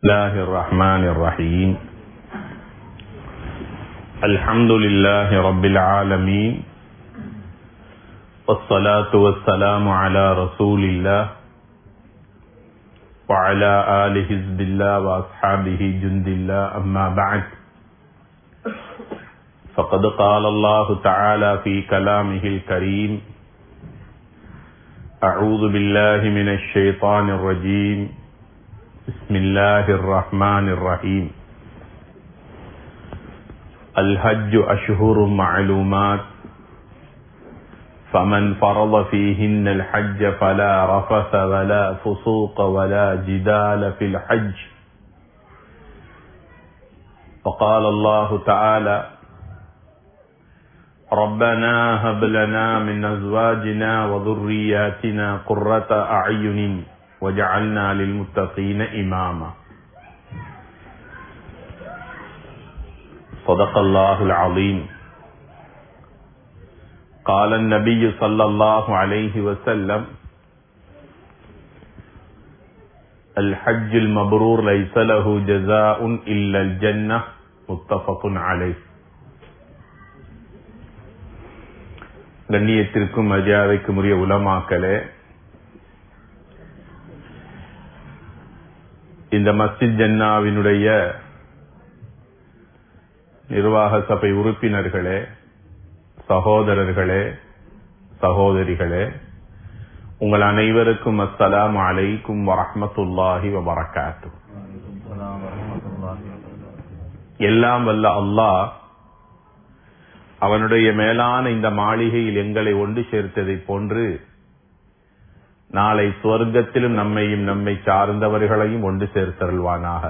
الله الرحمن الرحيم الحمد لله رب العالمين والصلاة والسلام على رسول الله وعلى آل حزب الله وأصحابه جند الله أما بعد فقد قال الله تعالى في كلامه الكريم أعوذ بالله من الشيطان الرجيم بسم الله الرحمن الرحيم الحج أشهر معلومات فمن فرض فيهن الحج فلا رفث ولا فسوق ولا جدال في الحج وقال الله تعالى ربنا هب لنا من أزواجنا وذرياتنا قرة أعين وجعلنا للمتقين إماما صدق الله العظيم قال النبي صلى الله عليه وسلم الحج المبرور ليس له جزاء إلا الجنة متفق عليه கண்ணியத்திற்கும் மரியாதைக்கும் உரிய உலமாக்களே இந்த மஸ்ஜித் ஜன்னாவினுடைய நிர்வாக சபை உறுப்பினர்களே சகோதரர்களே சகோதரிகளே உங்கள் அனைவருக்கும் அஸ்ஸலாம் அலைக்கும் வரஹமத்துல்லாஹி வபரகாத்து எல்லாம் வல்ல அல்லாஹ் அவனுடைய மேலான இந்த மாளிகையில் எங்களை ஒன்று சேர்த்ததை போன்று நாளை சுவர்க்கத்திலும் நம்மையும் நம்மை சார்ந்தவர்களையும் ஒன்று சேர்த்தருள்வானாக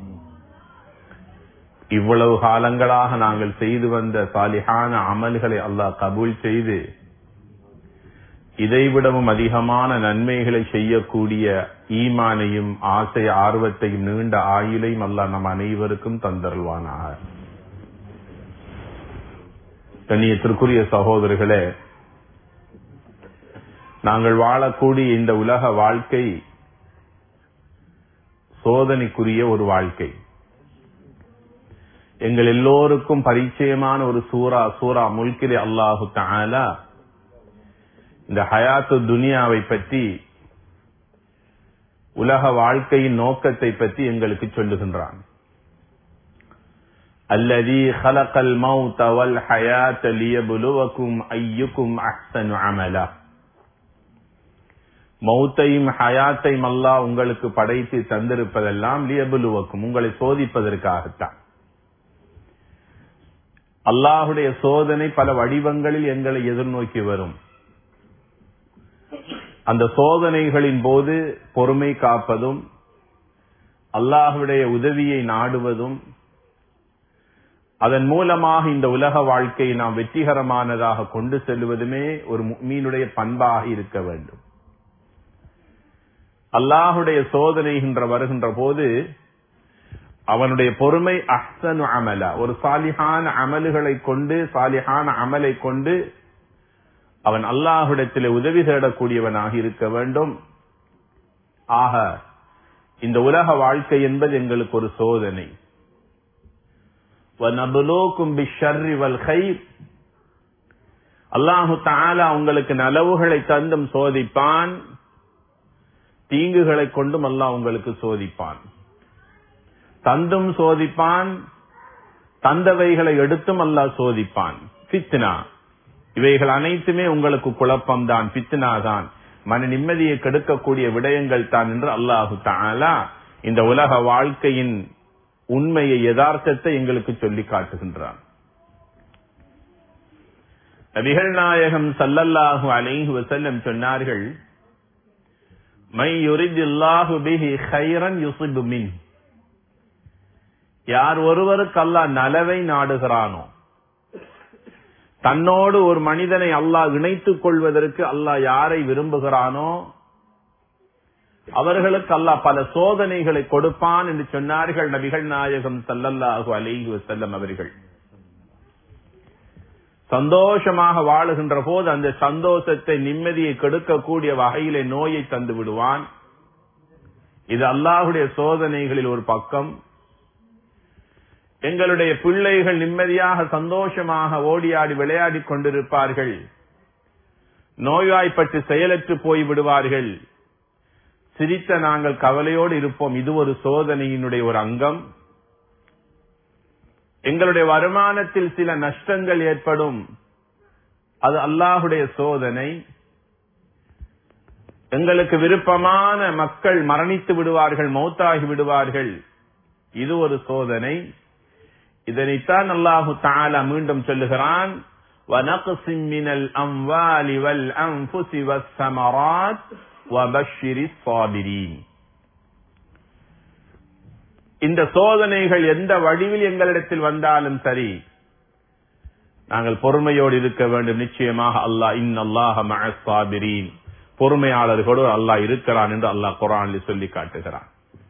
இவ்வளவு காலங்களாக நாங்கள் செய்து வந்த சாலிஹான அமல்களை அல்லாஹ் கபூல் செய்து இதைவிடவும் அதிகமான நன்மைகளை செய்யக்கூடிய ஈமானையும் ஆசை ஆர்வத்தையும் நீண்ட ஆயுளையும் அல்லாஹ் நம் அனைவருக்கும் தந்தருள்வானாக கண்ணியத்திற்குரிய சகோதரர்களே நாங்கள் வாழக்கூடிய இந்த உலக வாழ்க்கை சோதனைக்குரிய ஒரு வாழ்க்கை எங்கள் எல்லோருக்கும் பரிச்சயமான ஒரு சூரா சூரா முல்கிரி அல்லாஹு தாலா இந்த ஹயாத்து துனியாவை பற்றி உலக வாழ்க்கையின் நோக்கத்தை பற்றி எங்களுக்கு சொல்லுகின்றான் الذي خلق الموت والحياة ليبلوكم أيكم أحسن عملا மௌத்தையும் ஹயாத்தையும் அல்லாஹ் உங்களுக்கு படைத்து தந்திருப்பதெல்லாம் லியபுலுவக்கும் உங்களை சோதிப்பதற்காகத்தான் அல்லாஹுடைய சோதனை பல வடிவங்களில் எங்களை எதிர்நோக்கி வரும் அந்த சோதனைகளின் போது பொறுமை காப்பதும் அல்லாஹுடைய உதவியை நாடுவதும் அதன் மூலமாக இந்த உலக வாழ்க்கையை நாம் வெற்றிகரமானதாக கொண்டு செல்வதுமே ஒரு மீனுடைய பண்பாக இருக்க வேண்டும் அல்லாஹுடைய சோதனைகின்ற வருகின்ற போது அவனுடைய பொறுமை அஹ்சனு அமல ஒரு சாலிஹான அமல்களை கொண்டு சாலிஹான அமலை கொண்டு அவன் அல்லாஹுடத்தில் உதவி தேடக்கூடியவனாக இருக்க வேண்டும் ஆக இந்த உலக வாழ்க்கை என்பது எங்களுக்கு ஒரு சோதனை அல்லாஹு தாலா உங்களுக்கு நலவுகளை தந்தும் சோதிப்பான் தீங்குகளை கொண்டும் அல்லாஹ் உங்களுக்கு சோதிப்பான் தந்தும் சோதிப்பான் தந்தவைகளை எடுத்தும் அல்லாஹ் சோதிப்பான் பித்னா இவைகள் அனைத்துமே உங்களுக்கு குழப்பம்தான் பித்னா தான் மன நிம்மதியை கெடுக்கக்கூடிய விடயங்கள் தான் என்று அல்லாஹு தாலா இந்த உலக வாழ்க்கையின் உண்மையை யதார்த்தத்தை எங்களுக்கு சொல்லி காட்டுகின்றான் நபிகள் நாயகம் சல்லல்லாஹு அலைஹி வசல்லம் சொன்னார்கள் மை யுரிதில்லாஹு பிஹி ஹைரன் யுசிபு மின் யார் ஒருவருக்கு அல்லாஹ் நலவை நாடுகிறானோ தன்னோடு ஒரு மனிதனை அல்லாஹ் இணைத்துக் கொள்வதற்கு அல்லாஹ் யாரை விரும்புகிறானோ அவர்களுக்கு அல்லாஹ் பல சோதனைகளை கொடுப்பான் என்று சொன்னார்கள் நபிகள் நாயகம் சல்லல்லாஹு அலைஹி வசல்லம் அவர்கள் சந்தோஷமாக வாழுகின்ற போது அந்த சந்தோஷத்தை நிம்மதியை கெடுக்கக்கூடிய வகையிலே நோயை தந்து விடுவான் இது அல்லாஹுடைய சோதனைகளில் ஒரு பக்கம் எங்களுடைய பிள்ளைகள் நிம்மதியாக சந்தோஷமாக ஓடியாடி விளையாடிக் கொண்டிருப்பார்கள் நோய்வாய்ப்பட்டு செயலற்று போய் விடுவார்கள் சிரித்த நாங்கள் கவலையோடு இருப்போம் இது ஒரு சோதனையினுடைய ஒரு அங்கம் எங்களுடைய வருமானத்தில் சில நஷ்டங்கள் ஏற்படும் அது அல்லாஹுடைய சோதனை எங்களுக்கு விருப்பமான மக்கள் மரணித்து விடுவார்கள் மௌத்தாகி விடுவார்கள் இது ஒரு சோதனை இதனைத்தான் அல்லாஹு தாலா மீண்டும் சொல்லுகிறான் وَنَقْصٍ مِّنَ الْأَمْوَالِ وَالْأَنفُسِ وَالثَّمَرَاتِ وَبَشِّرِ الصَّابِرِينَ இந்த சோதனைகள் எந்த வடிவில் எங்களிடத்தில் வந்தாலும் சரி நாங்கள் பொறுமையோடு இருக்க வேண்டும் நிச்சயமாக அல்லாஹ் இன் அல்லாஹ மஅஸ்ஸாபிரீன் பொறுமையாளர்களோடு அல்லாஹ் இருக்கிறான் என்று அல்லாஹ் குரானில் சொல்லி காட்டுகிறான்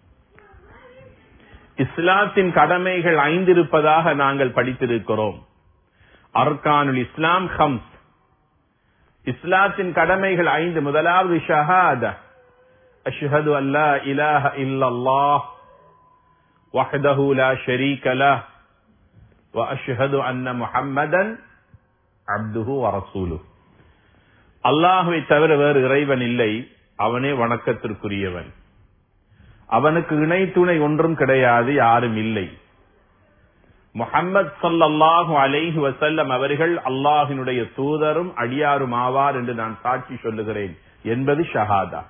இஸ்லாத்தின் கடமைகள் ஐந்து இருப்பதாக நாங்கள் படித்திருக்கிறோம் அர்கானுல் இஸ்லாம் ஹம்ஸ் இஸ்லாத்தின் கடமைகள் ஐந்து முதலாவது ஷஹாத அஷ்ஹது அல்லா இலாஹ இல்லல்லாஹ் வஹ்தஹு லா ஷரீக லஹ் وأشهد أن محمدا عبده ورسوله அல்லாஹுவை தவிர வேறு இறைவன் இல்லை அவனே வணக்கத்திற்குரியவன் அவனுக்கு இணை துணை ஒன்றும் கிடையாது யாரும் இல்லை முஹம்மது சல்லல்லாஹு அலைஹி வசல்லம் அவர்கள் அல்லாஹினுடைய தூதரும் அடியாரும் ஆவார் என்று நான் சாட்சி சொல்லுகிறேன் என்பது ஷஹாதா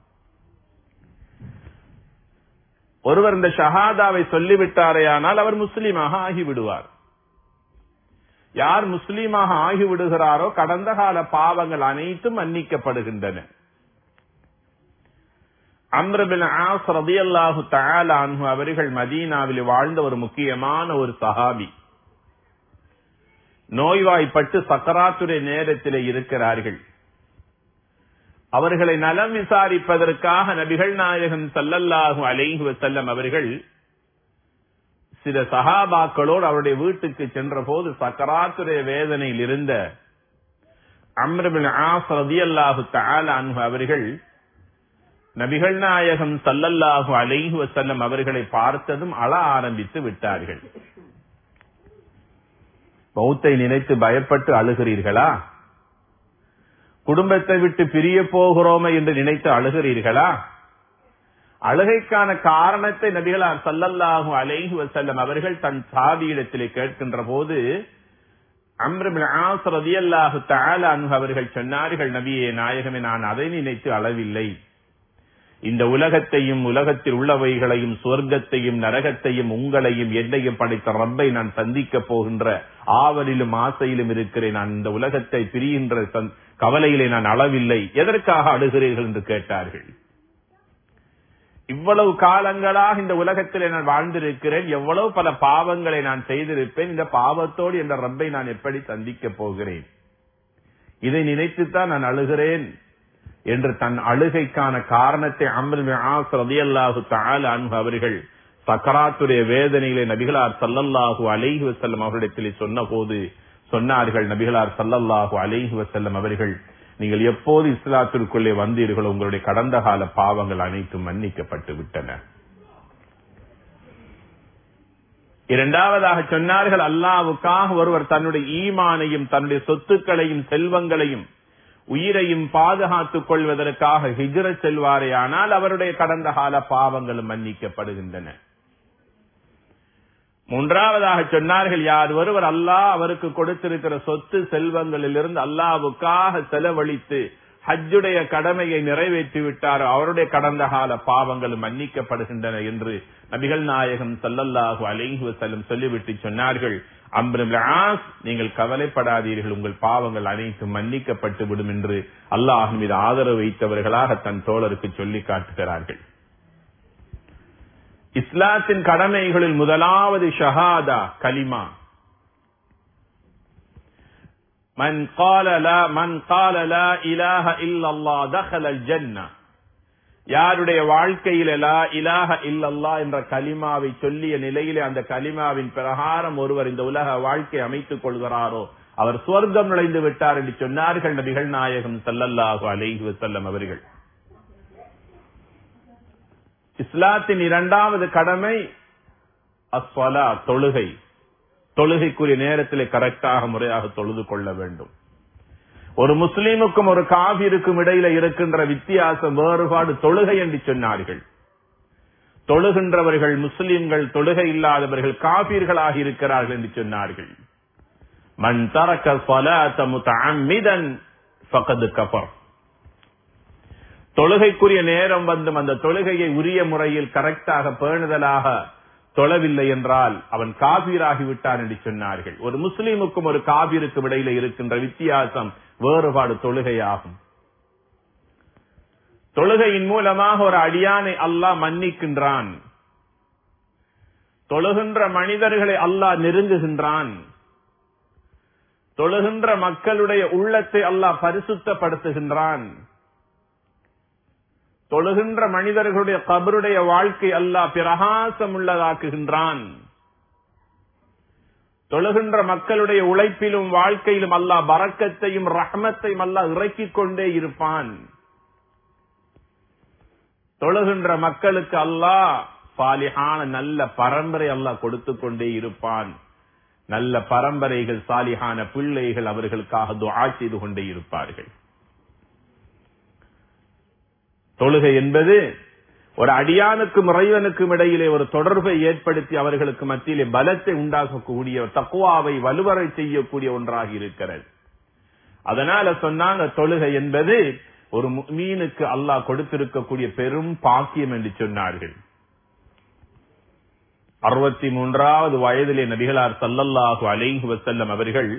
ஒருவர் இந்த ஷஹாதாவை சொல்லிவிட்டாரேயானால் அவர் முஸ்லீமாக ஆகிவிடுவார் யார் முஸ்லீமாக ஆகிவிடுகிறாரோ கடந்த கால பாவங்கள் அனைத்தும் மன்னிக்கப்படுகின்றன அம்ரபின் ஆஸ் ரதியல்லாஹு தஆலான்ஹு அவர்கள் மதீனாவில் வாழ்ந்த ஒரு முக்கியமான ஒரு சஹாபி நோய்வாய்ப்பட்டு சக்கராத்துடைய நேரத்திலே இருக்கிறார்கள் அவர்களை நலம் விசாரிப்பதற்காக நபிகள் நாயகம் சல்லல்லாஹு அலைஹி வசல்லம் அவர்கள் சில சகாபாக்களோடு அவருடைய வீட்டுக்கு சென்ற போது சக்கராத்துடைய வேதனையில் இருந்த அம்ரபின் ஆஸ் ரதியல்லாஹு தஆலான்ஹு அவர்கள் நபிகள் நாயகம் சல்லல்லாஹு அலைஹி வசல்லம் அவர்களை பார்த்ததும் அழ ஆரம்பித்து விட்டார்கள் பௌத்தை நினைத்து பயப்பட்டு அழுகிறீர்களா குடும்பத்தை விட்டு பிரிய போகிறோமே என்று நினைத்து அழுகிறீர்களா அழுகைக்கான காரணத்தை நபிகளார் சல்லல்லாஹு அலைஹி வசல்லம் அவர்கள் தன் சாதியிடத்திலே கேட்கின்ற போது அம்ரபின் அவர்கள் சொன்னார்கள் நபியே நாயகமே நான் அதை நினைத்து அளவில்லை இந்த உலகத்தையும் உலகத்தில் உள்ளவைகளையும் சுவர்க்கத்தையும் நரகத்தையும் உங்களையும் என்னையும் படைத்த ரப்பை நான் சந்திக்க போகின்ற ஆவலிலும் ஆசையிலும் இருக்கிறேன் நான் இந்த உலகத்தை பிரிகின்ற கவலையிலே நான் அளவில்லை எதற்காக அழுகிறீர்கள் என்று கேட்டார்கள் இவ்வளவு காலங்களாக இந்த உலகத்திலே நான் வாழ்ந்திருக்கிறேன் எவ்வளவு பல பாவங்களை நான் செய்திருப்பேன் இந்த பாவத்தோடு என்ற ரப்பை நான் எப்படி சந்திக்க போகிறேன் இதை நினைத்துத்தான் நான் அழுகிறேன் என்று தன் அழுகைக்கான காரணத்தை அம்ரதியல்லாஹு தால அன்பு அவர்கள் சக்கராத்துடைய வேதனைகளை நபிகளார் சல்லல்லாஹு அலைஹி வசல்லம் அவர்களிடத்திலே சொன்ன போது சொன்னார்கள் நபிகளார் சல்லல்லாஹு அலைஹி வசல்லம் அவர்கள் நீங்கள் எப்போது இஸ்லாத்திற்குள்ளே வந்தீர்களோ உங்களுடைய கடந்த கால பாவங்கள் அனைத்தும் மன்னிக்கப்பட்டு விட்டன இரண்டாவதாக சொன்னார்கள் அல்லாவுக்காக ஒருவர் தன்னுடைய ஈமானையும் தன்னுடைய சொத்துக்களையும் செல்வங்களையும் உயிரையும் பாதுகாத்துக் கொள்வதற்காக ஹிஜ்ர செல்வாரே ஆனால் அவருடைய கடந்த கால பாவங்களும் மன்னிக்கப்படுகின்றன மூன்றாவதாக சொன்னார்கள் யார் ஒருவர் அல்லாஹ் அவருக்கு கொடுத்திருக்கிற சொத்து செல்வங்களிலிருந்து அல்லாவுக்காக செலவழித்து ஹஜ்ஜுடைய கடமையை நிறைவேற்றி விட்டார் அவருடைய கடந்த கால பாவங்களும் மன்னிக்கப்படுகின்றன என்று நபிகள் நாயகம் சல்லல்லாஹு அலைஹி வசல்லம் சொல்லிவிட்டு சொன்னார்கள் அம்ரஸ் நீங்கள் கவலைப்படாதீர்கள் உங்கள் பாவங்கள் அனைத்தும் மன்னிக்கப்பட்டு விடும் என்று அல்லாஹ் மீது ஆதரவு வைத்தவர்களாக தன் தோழருக்கு சொல்லி காட்டுகிறார்கள் இஸ்லாத்தின் கடமைகளில் முதலாவது ஷஹாதா கலிமா மன் قال لا من قال لا اله الا الله دخل الجنه யாருடைய வாழ்க்கையில லா இலாஹ இல்லல்லா என்ற கலிமாவை சொல்லிய நிலையிலே அந்த கலிமாவின் பிரகாரம் ஒருவர் இந்த உலக வாழ்க்கை அமைத்துக் கொள்கிறாரோ அவர் சுவர்க்கம் நுழைந்து விட்டார் என்று சொன்னார்கள் நபிகள் நாயகம் சல்லல்லாஹு அலைஹி வசல்லம் அவர்கள் இஸ்லாத்தின் இரண்டாவது கடமை அஸ்வலா தொழுகை தொழுகைக்குரிய நேரத்திலே கரெக்டாக முறையாக தொழுது கொள்ள வேண்டும் ஒரு முஸ்லீமுக்கும் ஒரு காவிருக்கும் இடையில இருக்கின்ற வித்தியாசம் வேறுபாடு தொழுகை என்று சொன்னார்கள் தொழுகின்றவர்கள் முஸ்லிம்கள் தொழுகை இல்லாதவர்கள் காபீர்களாக இருக்கிறார்கள் என்று சொன்னார்கள் மண் தரக்க சொலாத்த முத்தமிதன் ஃபகது கஃபர் தொழுகைக்குரிய நேரம் வந்தும் அந்த தொழுகையை உரிய முறையில் கரெக்டாக பேணுதலாக தொழவில்லை என்றால் அவன் காபீராகி விட்டான் என்று சொன்னார்கள் ஒரு முஸ்லீமுக்கும் ஒரு காபீருக்கும் இடையில இருக்கின்ற வித்தியாசம் வேறுபாடு தொழுகையாகும் தொழுகையின் மூலமாக ஒரு அடியானை அல்லாஹ் மன்னிக்கின்றான் தொழுகின்ற மனிதர்களை அல்லாஹ் நெருங்குகின்றான் தொழுகின்ற மக்களுடைய உள்ளத்தை அல்லாஹ் பரிசுத்தப்படுத்துகின்றான் தொழுகின்ற மனிதர்களுடைய கபருடைய வாழ்க்கை அல்லாஹ் பிரகாசம் உள்ளதாக்குகின்றான் தொழுகின்ற மக்களுடைய உழைப்பிலும் வாழ்க்கையிலும் அல்லாஹ் பறக்கத்தையும் ரஹமத்தையும் அல்லாஹ் இறக்கிக் கொண்டே இருப்பான் தொழுகின்ற மக்களுக்கு அல்லாஹ் சாலிஹான நல்ல பரம்பரை அல்லாஹ் கொடுத்து கொண்டே இருப்பான் நல்ல பரம்பரைகள் சாலிஹான பிள்ளைகள் அவர்களுக்காக துஆ செய்து கொண்டே இருப்பார்கள் தொழுகை என்பது ஒரு அடியானுக்கும் இறைவனுக்கும் இடையிலே ஒரு தொடர்பை ஏற்படுத்தி அவர்களுக்கு மத்தியிலே பலத்தை உண்டாக்கக்கூடிய தக்குவாவை வலுவரை செய்யக்கூடிய ஒன்றாக இருக்கிறது அதனால சொன்னாங்க தொழுகை என்பது ஒரு மீனுக்கு அல்லாஹ் கொடுத்திருக்கக்கூடிய பெரும் பாக்கியம் என்று சொன்னார்கள் அறுபத்தி மூன்றாவது வயதிலே நபிகளார் சல்லல்லாஹு அலைஹி வசல்லம் அவர்கள்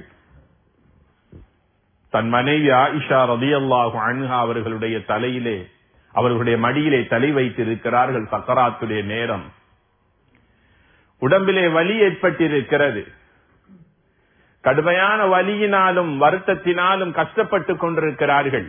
தன் மனைவி ஆயிஷா ரதியல்லாஹு அன்ஹா அவர்களுடைய தலையிலே அவர்களுடைய மடியிலே தலை வைத்திருக்கிறார்கள் சக்கராத்துடைய நேரம் உடம்பிலே வலி ஏற்பட்டிருக்கிறது கடுமையான வலியினாலும் வருத்தத்தினாலும் கஷ்டப்பட்டுக் கொண்டிருக்கிறார்கள்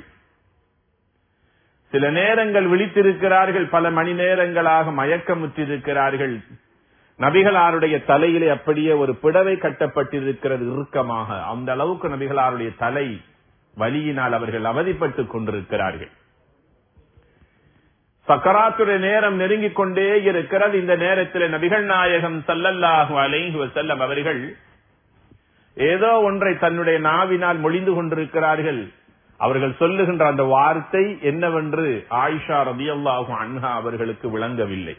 சில நேரங்கள் விழித்திருக்கிறார்கள் பல மணி நேரங்களாக மயக்கமுற்றிருக்கிறார்கள் நபிகளாருடைய தலையிலே அப்படியே ஒரு பிடவை கட்டப்பட்டிருக்கிறது இறுக்கமாக அந்த அளவுக்கு நபிகளாருடைய தலை வலியினால் அவர்கள் அவதிப்பட்டுக் கொண்டிருக்கிறார்கள் சக்கராத்துடைய நேரம் நெருங்கிக் கொண்டே இருக்கிறது இந்த நேரத்தில் நபிகள் நாயகம் சல்லல்லாஹு அலைஹி வசல்லம் அவர்கள் ஏதோ ஒன்றை தன்னுடைய நாவினால் மொழிந்து கொண்டிருக்கிறார்கள் அவர்கள் சொல்லுகின்ற அந்த வார்த்தை என்னவென்று ஆயிஷா ரபியல்லாஹு அன்ஹா அவர்களுக்கு விளங்கவில்லை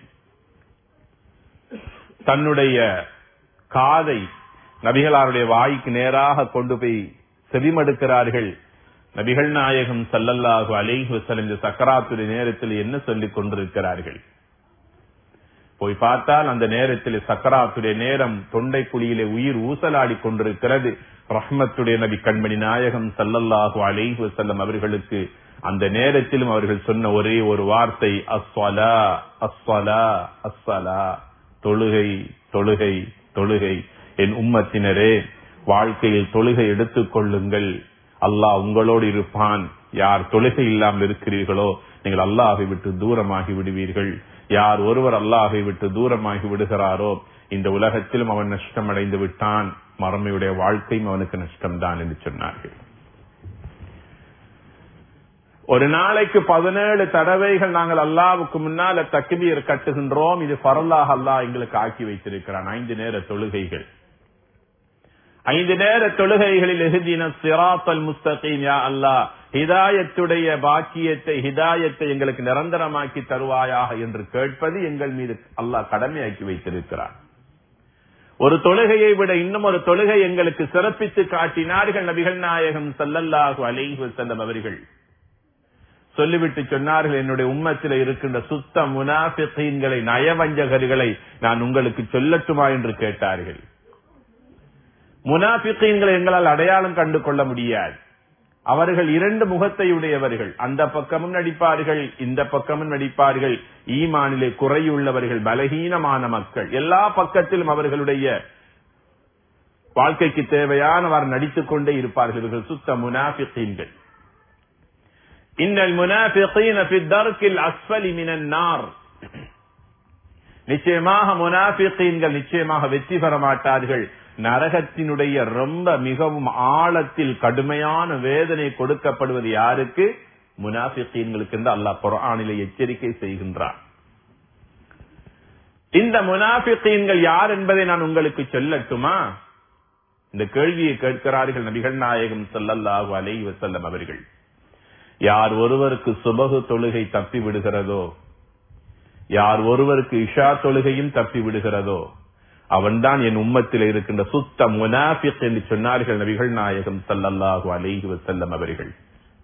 தன்னுடைய காதை நபிகளாருடைய வாய்க்கு நேராக கொண்டு போய் செவிமடுக்கிறார்கள் நபிகள் நாயகம் சல்லல்லாஹு அலைஹி வஸல்லம் இந்த சக்கராத்துடைய நேரத்தில் என்ன சொல்லிக் கொண்டிருக்கிறார்கள் போய் பார்த்தால் அந்த நேரத்தில் சக்கராத்துடைய நேரம் தொண்டை குழியிலே உயிர் ஊசலாடி கொண்டிருக்கிறது ரஹ்மத்துடைய நபி கண்மணி நாயகம் சல்லல்லாஹு அலைஹி வஸல்லம் அவர்களுக்கு அந்த நேரத்திலும் அவர்கள் சொன்ன ஒரே ஒரு வார்த்தை அஸ்வலா அஸ்வலா அஸ்வலா தொழுகை தொழுகை தொழுகை என் உம்மத்தினரே வாழ்க்கையில் தொழுகை எடுத்துக் கொள்ளுங்கள் அல்லாஹ் உங்களோடு இருப்பான் யார் தொழுகை இல்லாமல் இருக்கிறீர்களோ நீங்கள் அல்லாஹை விட்டு தூரமாகி விடுவீர்கள் யார் ஒருவர் அல்லாஹை விட்டு தூரமாகி விடுகிறாரோ இந்த உலகத்திலும் அவன் நஷ்டமடைந்து விட்டான் மறமையுடைய வாழ்க்கையும் அவனுக்கு நஷ்டம்தான் என்று சொன்னார்கள் ஒரு நாளைக்கு பதினேழு தடவைகள் நாங்கள் அல்லாவுக்கு முன்னால தக்பீர் கட்டுகின்றோம் இது பரலாக அல்லாஹ் எங்களுக்கு ஆக்கி வைத்திருக்கிறான் ஐந்து நேர தொழுகைகள் ஐந்து நேர தொழுகைகளில் எஹ்தின சிராத்தல் முஸ்தகீம் யா அல்லாஹ் ஹிதாயத்துடைய பாக்கியத்தை ஹிதாயத்தை எங்களுக்கு நிரந்தரமாக்கி தருவாயாக என்று கேட்பது எங்கள் மீது அல்லாஹ் கடமையாக்கி வைத்திருக்கிறார் ஒரு தொழுகையை விட இன்னும் ஒரு தொழுகை எங்களுக்கு சிறப்பித்து காட்டினார்கள் நபிகள் நாயகம் சல்லல்லாஹு அலைஹி வஸல்லம் அவர்கள் சொல்லிவிட்டு சொன்னார்கள் என்னுடைய உம்மத்தில் இருக்கின்ற சுத்த முனாஃபிகீன்களை நயவஞ்சகர்களை நான் உங்களுக்கு சொல்லட்டுமா என்று கேட்டார்கள் முனாபிக்கீன்களை எங்களால் அடையாளம் கண்டு கொள்ள முடியாது அவர்கள் இரண்டு முகத்தை உடையவர்கள் அந்த பக்கமும் நடிப்பார்கள் இந்த பக்கமும் நடிப்பார்கள் ஈமானிலே குறையுள்ளவர்கள் பலகீனமான மக்கள் எல்லா பக்கத்திலும் அவர்களுடைய வாழ்க்கைக்கு தேவையானவர் நடித்துக் கொண்டே இருப்பார்கள் இவர்கள் சுத்த முனாபிக்கீன்கள் இன்னல் முனாபிகீன ஃபி தர்கில் அஸ்ஃபலி மினன் நார் நிச்சயமாக முனாபிகீன்கள் நிச்சயமாக வெற்றி பெற மாட்டார்கள் நரகத்தினுடைய ரொம்ப மிகவும் ஆழத்தில் கடுமையான வேதனை கொடுக்கப்படுவது யாருக்கு முனாபிக்கீன்களுக்கு என்று அல்லாஹ் குரானிலே எச்சரிக்கை செய்கின்றார் இந்த முனாபிக்கீன்கள் யார் என்பதை நான் உங்களுக்கு சொல்லட்டுமா இந்த கேள்வியை கேட்கிறார்கள் நபிகள் நாயகம் ஸல்லல்லாஹு அலைஹி வஸல்லம் அவர்கள் யார் ஒருவருக்கு சுபகு தொழுகை தப்பி விடுகிறதோ யார் ஒருவருக்கு இஷா தொழுகையும் தப்பி விடுகிறதோ அவன்தான் என் உம்மத்தில் இருக்கின்ற சுத்த முனாஃபிக் என்று சொன்னார்கள் நபிகள் நாயகம் ஸல்லல்லாஹு அலைஹி வஸல்லம் அவர்கள்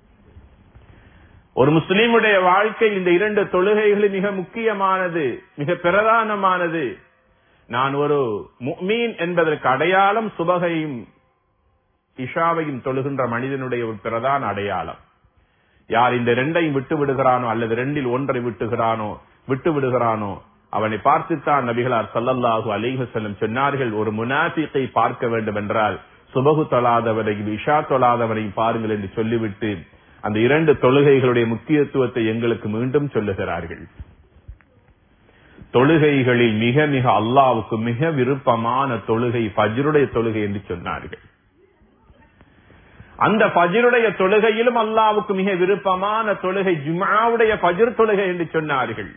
ஒரு முஸ்லீமுடைய வாழ்க்கை இந்த இரண்டு தொழுகைகள் மிக முக்கியமானது மிக பிரதானமானது நான் ஒரு முக்மீன் என்பதற்கு அடையாளம் சுபகையும் இஷாவையும் தொழுகின்ற மனிதனுடைய ஒரு பிரதான அடையாளம் யார் இந்த ரெண்டையும் விட்டு விடுகிறானோ அல்லது ரெண்டில் ஒன்றை விட்டுகிறானோ விட்டு விடுகிறானோ அவனை பார்த்துத்தான் நபிகளார் சல்லல்லாஹு அலைஹி வஸல்லம் சொன்னார்கள் ஒரு முனாஃபிக்கை பார்க்க வேண்டும் என்றால் சுபகு தொழாதவரையும் இஷா தொழாதவரையும் பாருங்கள் என்று சொல்லிவிட்டு அந்த இரண்டு தொழுகைகளுடைய முக்கியத்துவத்தை எங்களுக்கு மீண்டும் சொல்லுகிறார்கள் தொழுகைகளில் மிக மிக அல்லாவுக்கு மிக விருப்பமான தொழுகை ஃபஜ்ருடைய தொழுகை என்று சொன்னார்கள் அந்த ஃபஜ்ருடைய தொழுகையிலும் அல்லாவுக்கு மிக விருப்பமான தொழுகை ஜுமாவுடைய ஃபஜ்ர் தொழுகை என்று சொன்னார்கள்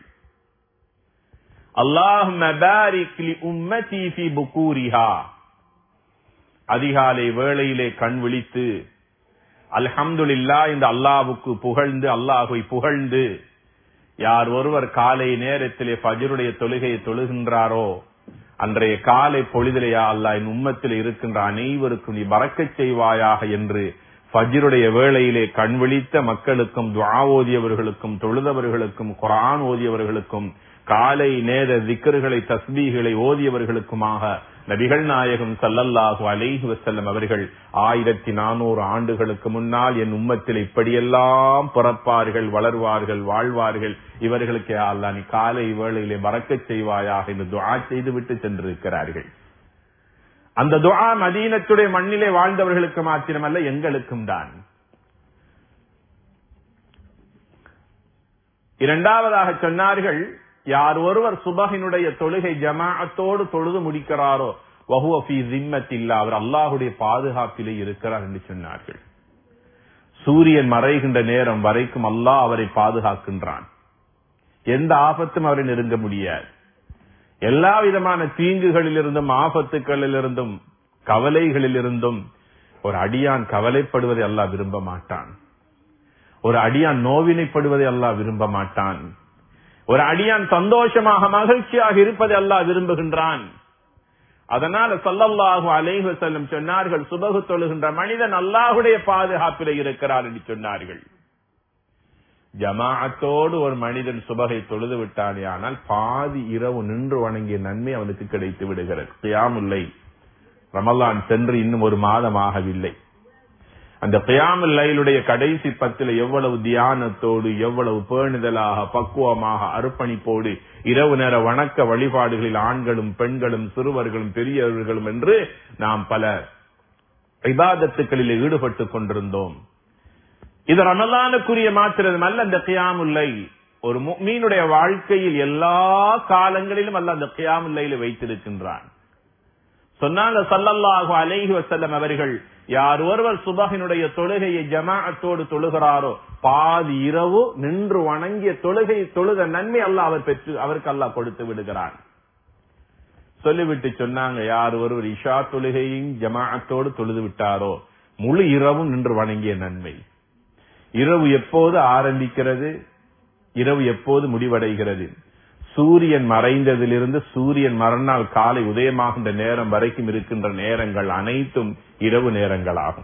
அல்லாஹ் உம்மதி ஃபி புகூரிஹா அதிகாலை வேளையிலே கண் விழித்து அல்ஹம்துலில்லா இந்த அல்லாவுக்கு புகழ்ந்து அல்லாஹுவை புகழ்ந்து யார் ஒருவர் காலை நேரத்திலே ஃபஜருடைய தொழுகையை தொழுகின்றாரோ அன்றைய காலை பொழுதிலேயா அல்லாஹ் என் உம்மத்தில் இருக்கின்ற அனைவருக்கும் நீ பறக்கச் செய்வாயாக என்று ஃபஜ்ருடைய வேளையிலே கண் விழித்த மக்களுக்கும் துஆ ஓதியவர்களுக்கும் தொழுதவர்களுக்கும் குரான் ஓதியவர்களுக்கும் காலை நேர திக்கர்களை தஸ்பீகளை ஓதியவர்களுக்குமாக நபிகள் நாயகம் சல்லல்லாஹு அலைஹி வசல்லம் அவர்கள் ஆயிரத்தி நானூறு ஆண்டுகளுக்கு முன்னால் என் உம்மத்தில் இப்படியெல்லாம் பிறப்பார்கள் வளர்வார்கள் வாழ்வார்கள் இவர்களுக்கு அல்லா நீ காலை வேளையிலே மறக்கச் செய்வாயாக என்று துஆ செய்து விட்டு சென்றிருக்கிறார்கள் அந்த துஆ மதீனத்துடைய மண்ணிலே வாழ்ந்தவர்களுக்கு மாத்திரமல்ல எங்களுக்கும் தான் இரண்டாவதாக சொன்னார்கள் யார் ஒருவர் சுபகினுடைய தொழுகை ஜமாஅத்தோடு தொழுது முடிக்கிறாரோ வஹுவ ஃபீ ஜிம்மத்தில்லா அவர் அல்லாஹுடைய பாதுகாப்பிலே இருக்கிறார் என்று சொன்னார்கள் சூரியன் மறைகின்ற நேரம் வரைக்கும் அல்லாஹ் அவரை பாதுகாக்கின்றான் எந்த ஆபத்தும் அவரை நெருங்க முடியாது எல்லா விதமான தீங்குகளிலிருந்தும் ஆபத்துக்களிலிருந்தும் கவலைகளிலிருந்தும் ஒரு அடியான் கவலைப்படுவதை அல்லாஹ் விரும்ப மாட்டான் ஒரு அடியான் நோவினைப்படுவதை அல்லாஹ் விரும்ப மாட்டான் ஒரு அடியான் சந்தோஷமாக மகிழ்ச்சியாக இருப்பதை அல்லாஹ் விரும்புகின்றான் அதனால சல்லல்லாஹு அலைஹி வஸல்லம் சொன்னார்கள் சுபகு தொழுகின்ற மனிதன் அல்லாஹுடைய பாதுகாப்பில் இருக்கிறார் என்று சொன்னார்கள் ஜமாஅத்தோடு ஒரு மனிதன் சுபகை தொழுது விட்டானே ஆனால் பாதி இரவு நின்று வணங்கிய நன்மை அவனுக்கு கிடைத்து விடுகிறது கியாமுல்லை ரமலான் சென்று இன்னும் ஒரு மாதம் ஆகவில்லை அந்த கியாமுல் லைலுடைய கடைசி பத்தில் எவ்வளவு தியானத்தோடு எவ்வளவு பேணுதலாக பக்குவமாக அர்ப்பணிப்போடு இரவு நேர வணக்க வழிபாடுகளில் ஆண்களும் பெண்களும் சிறுவர்களும் பெரியவர்களும் என்று நாம் பல விவாதத்துக்களில் ஈடுபட்டுக் கொண்டிருந்தோம் இது ரமலானுக்குரிய மாத்திரம் அல்ல அந்த கியாமுல்லை ஒரு மீனுடைய வாழ்க்கையில் எல்லா காலங்களிலும் அல்ல அந்த கியாமுல்லையில வைத்திருக்கின்றான் சொன்னாங்க சல்லல்லாஹு அலைஹி வசல்லம் அவர்கள் யார் ஒருவர் சுபகினுடைய தொழுகையை ஜமாஅத்தோடு தொழுகிறாரோ பாதி இரவு நின்று வணங்கிய தொழுகை தொழுத நன்மை அல்ல அவர் பெற்று அவருக்கு அல்லாஹ் கொடுத்து விடுகிறான் சொல்லிவிட்டு சொன்னாங்க யார் ஒருவர் இஷா தொழுகையும் ஜமாஅத்தோடு தொழுது விட்டாரோ முழு இரவும் நின்று வணங்கிய நன்மை இரவு எப்போது ஆரம்பிக்கிறது இரவு எப்போது முடிவடைகிறது சூரியன் மறைந்ததிலிருந்து சூரியன் மறுநாள் காலை உதயமாகின்ற நேரம் வரைக்கும் இருக்கின்ற நேரங்கள் அனைத்தும் இரவு நேரங்களாகும்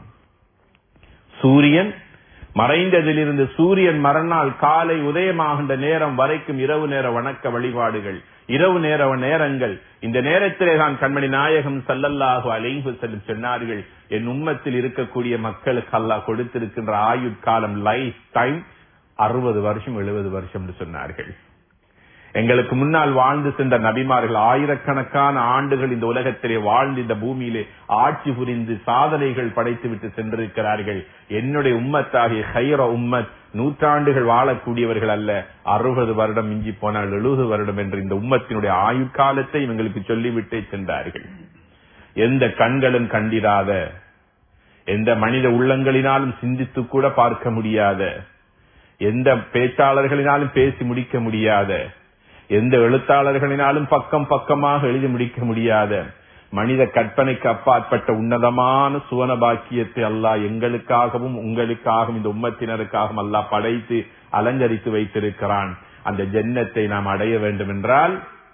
சூரியன் மறைந்ததிலிருந்து சூரியன் மறுநாள் காலை உதயமாகின்ற நேரம் வரைக்கும் இரவு நேர வணக்க வழிபாடுகள் இரவு நேர நேரங்கள் இந்த நேரத்திலே தான் கண்மணி நாயகம் சல்லல்லாஹு அலைஹு செல்லும் சொன்னார்கள் என் உம்மத்தில் இருக்கக்கூடிய மக்களுக்கு அல்லாஹ் கொடுத்திருக்கின்ற ஆயுட்காலம் லைஃப் டைம் அறுபது வருஷம் எழுபது வருஷம் என்று சொன்னார்கள் எங்களுக்கு முன்னால் வாழ்ந்து சென்ற நபிமார்கள் ஆயிரக்கணக்கான ஆண்டுகள் இந்த உலகத்திலே வாழ்ந்து இந்த பூமியிலே ஆட்சி புரிந்து சாதனைகள் படைத்துவிட்டு சென்றிருக்கிறார்கள் என்னுடைய உம்மத்தாகிய ஹைர உம்மத் நூற்றாண்டுகள் வாழக்கூடியவர்கள் அல்ல அறுபது வருடம் மிஞ்சி போனால் எழுபது வருடம் என்று இந்த உம்மத்தினுடைய ஆயுட்காலத்தை எங்களுக்கு சொல்லிவிட்டே சென்றார்கள் எந்த கண்களும் கண்டிராத எந்த மனித உள்ளங்களினாலும் சிந்தித்து கூட பார்க்க முடியாத எந்த பேச்சாளர்களினாலும் பேசி முடிக்க முடியாத எந்த எழுத்தாளர்களினாலும் பக்கம் பக்கமாக எழுதி முடிக்க முடியாத மனித கற்பனைக்கு அப்பாற்பட்ட உன்னதமான சுவன பாக்கியத்தை அல்லாஹ் எங்களுக்காகவும் உங்களுக்காகவும் இந்த உம்மத்தினருக்காகவும் அல்லாஹ் படைத்து அலங்கரித்து வைத்திருக்கிறான் அந்த ஜன்னத்தை நாம் அடைய வேண்டும் என்றால்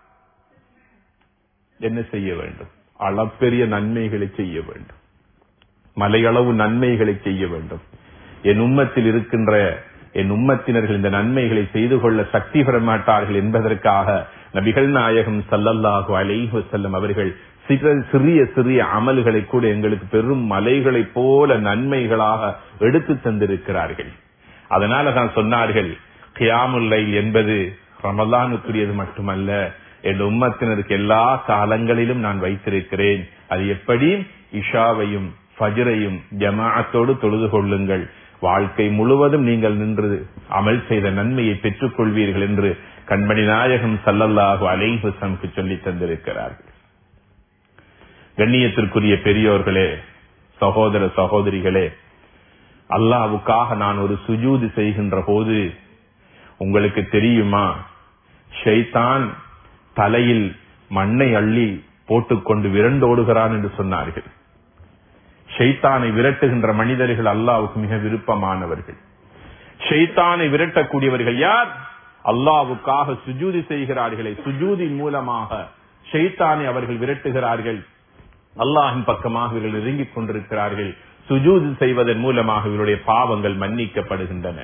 என்ன செய்ய வேண்டும் அளப்பெரிய நன்மைகளை செய்ய வேண்டும் மலையளவு நன்மைகளை செய்ய வேண்டும் என் உம்மத்தில் இருக்கின்ற என் உம்மத்தினர்கள் இந்த நன்மைகளை செய்து கொள்ள சக்தி பெற மாட்டார்கள் என்பதற்காக நபிகள் நாயகம் சல்லல்லாஹு அலைஹி வஸல்லம் அவர்கள் சிற- சிறிய சிறிய அமல்களை கூட எங்களுக்கு பெரும் மலைகளைப் போல நன்மைகளாக எடுத்து தந்திருக்கிறார்கள் அதனால தான் சொன்னார்கள் கியாமுல் லைல் என்பது ரமலானுக்குரியது மட்டுமல்ல என் உம்மத்தினருக்கு எல்லா காலங்களிலும் நான் வைத்திருக்கிறேன் அது எப்படி இஷாவையும் ஃபஜ்ரையும் ஜமாஅத்தோடு தொழுது கொள்ளுங்கள் வாழ்க்கை முழுவதும் நீங்கள் நின்று அமல் செய்த நன்மையை பெற்றுக் கொள்வீர்கள் என்று கண்மணி நாயகம் சல்லல்லாஹு அலைஹி வஸல்லம் சொல்லி தந்திருக்கிறார்கள் கண்ணியத்திற்குரிய பெரியோர்களே சகோதர சகோதரிகளே அல்லாஹ்வுக்காக நான் ஒரு சுஜூது செய்கின்ற போது உங்களுக்கு தெரியுமா ஷைத்தான் தலையில் மண்ணை அள்ளி போட்டுக்கொண்டு விரண்டோடுகிறான் என்று சொன்னார்கள் ஷைத்தானை விரட்டுகின்ற மனிதர்கள் அல்லாவுக்கு மிக விருப்பமானவர்கள் ஷைத்தானை விரட்டக்கூடியவர்கள் யார் அல்லாவுக்காக சுஜூதி செய்கிறார்களே சுஜூதி மூலமாக ஷைத்தானை அவர்கள் விரட்டுகிறார்கள் அல்லாஹின் பக்கமாக இவர்கள் நெருங்கிக் கொண்டிருக்கிறார்கள் சுஜூது செய்வதன் மூலமாக இவருடைய பாவங்கள் மன்னிக்கப்படுகின்றன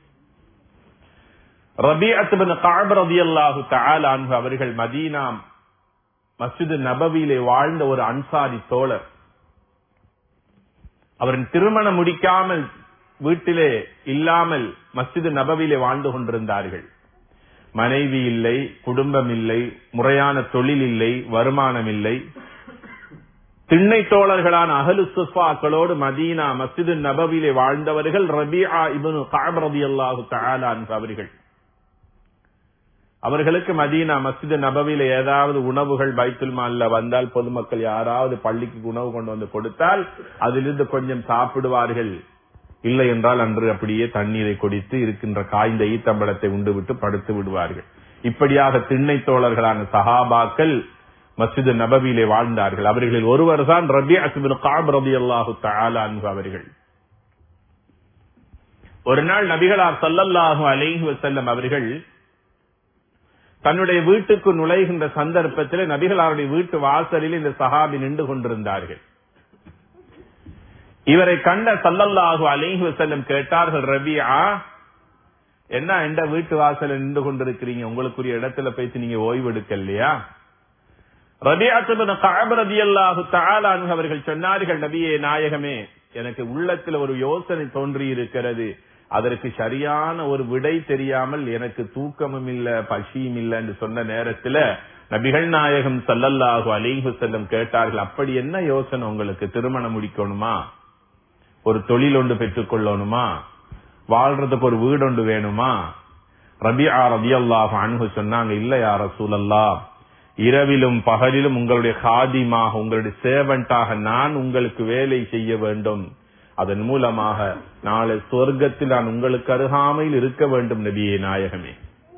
ரபிஅத் பின் கஅப் ரலியல்லாஹு தஆலா அன்ஹு அவர்கள் மதீனா மஸ்ஜித் நபவியிலே வாழ்ந்த ஒரு அன்சாரி தோழர் அவரின் திருமணம் முடிக்காமல் வீட்டிலே இல்லாமல் மஸ்ஜித் நபவியிலே வாழ்ந்து கொண்டிருந்தார்கள் மனைவி இல்லை குடும்பம் இல்லை முறையான தொழில் இல்லை வருமானம் இல்லை திண்ணை தோழர்களான அகலு சுஃபாக்களோடு மதீனா மஸ்ஜிது நபவிலே வாழ்ந்தவர்கள் ரபிஆ இப்னு கஅப் ரலியல்லாஹு தஆலா அன்ஹு அவர்கள் அவர்களுக்கு மதீனா மஸ்ஜிது நபவியில ஏதாவது உணவுகள் பைத்துல் மால்ல வந்தால் பொதுமக்கள் யாராவது பள்ளிக்கு உணவு கொண்டு வந்து கொடுத்தால் அதிலிருந்து கொஞ்சம் சாப்பிடுவார்கள் இல்லை என்றால் அன்று அப்படியே தண்ணீரை குடித்து இருக்கின்ற காய்ந்த ஈத்தம்பழத்தை உண்டு விட்டு படுத்து விடுவார்கள் இப்படியாக திண்ணை தோழர்களான சஹாபாக்கள் மஸ்ஜிது நபவியிலே வாழ்ந்தார்கள் அவர்களில் ஒருவர் தான் ரபி அசுபின் காப் ரபி அல்லாஹு தஆலா அன்ஹு அவர்கள் ஒரு நாள் நபிகளார் ஸல்லல்லாஹு அலைஹி வஸல்லம் அவர்கள் தன்னுடைய வீட்டுக்கு நுழைகின்ற சந்தர்ப்பத்தில் நபிகளாருடைய வீட்டு வாசலில் இந்த சஹாபி நின்று கொண்டிருந்தார்கள் இவரை கண்ட சல்லல்லாஹு அலைஹி வஸல்லம் கேட்டார்கள் ரபியா என்ன எந்த வீட்டு வாசல்ல நின்று கொண்டிருக்கிறீங்க உங்களுக்குரிய இடத்துல போயிட்டு நீங்க ஓய்வு எடுக்கலையா ரபியாத்துபின் கஅப் ரலியல்லாஹு தஆலா அன்ஹு அவர்கள் சொன்னார்கள் நபியே நாயகமே எனக்கு உள்ளத்துல ஒரு யோசனை தோன்றி இருக்கிறது அதற்கு சரியான ஒரு விடை தெரியாமல் எனக்கு தூக்கமும் இல்ல பசியும் இல்ல என்று சொன்ன நேரத்துல நபிகள் நாயகம் சல்லல்லாஹு அலைஹி வஸல்லம் கேட்டார்கள் அப்படி என்ன யோசனை உங்களுக்கு திருமணம் முடிக்கணுமா ஒரு தொழில் ஒன்று பெற்றுக் கொள்ளணுமா வாழ்றதுக்கு ஒரு வீடு ஒன்று வேணுமா ரபியா ரபியல்லாஹு அன்ஹு சொன்னாங்க இல்ல யா ரசூலல்லாஹ் இரவிலும் பகலிலும் உங்களுடைய காதிமாக உங்களுடைய சேவன்டாக நான் உங்களுக்கு வேலை செய்ய வேண்டும் அதன் மூலமாக நாளை சொர்க்கத்தில் நான் உங்களுக்கு அருகாமையில் இருக்க வேண்டும் நபியே நாயகமே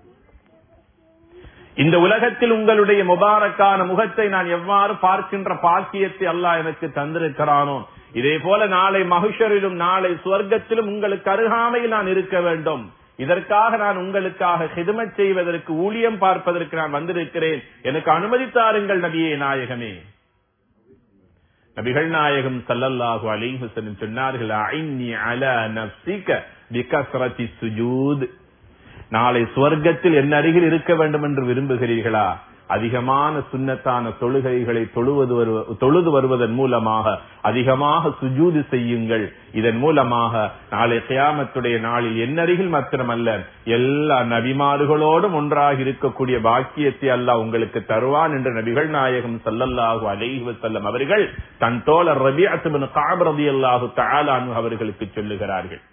இந்த உலகத்தில் உங்களுடைய முபாரக்கான முகத்தை நான் எவ்வாறு பார்க்கின்ற பாக்கியத்தை அல்லாஹ் எனக்கு தந்திருக்கிறானோ இதே போல நாளை மகிஷரிலும் நாளை சுவர்க்கத்திலும் உங்களுக்கு அருகாமையில் நான் இருக்க வேண்டும் இதற்காக நான் உங்களுக்காக ஹிதமத் செய்வதற்கு ஊழியம் பார்ப்பதற்கு நான் வந்திருக்கிறேன் எனக்கு அனுமதி தாருங்கள் நபியே நாயகமே நபிகள் நாயகம் சல்லல்லாஹு அலைஹி வஸல்லம் சொன்னார்கள் ஐன்னி அலா நஃப்ஸிக பிகஸ்ரத்தி சுஜூத் நாளை சுவர்க்கத்தில் என் அருகில் இருக்க வேண்டும் என்று விரும்புகிறீர்களா அதிகமான சுன்னத்தான தொழுகைகளை தொழுவது வருவ- தொழுது வருவதன் மூலமாக அதிகமாக சுஜூது செய்யுங்கள் இதன் மூலமாக நாளை கியாமத்துடைய நாளில் என்னருகில் மாத்திரமல்ல எல்லா நபிமாறுகளோடும் ஒன்றாக இருக்கக்கூடிய பாக்கியத்தை அல்லாஹ் உங்களுக்கு தருவான் என்று நபிகள் நாயகம் ஸல்லல்லாஹு அலைஹி வஸல்லம் அவர்கள் தன் தோழர் ரபிஅத் பின் கஅப் ரலியல்லாஹு தஆலா அன்ஹு அவர்களுக்கு சொல்லுகிறார்கள்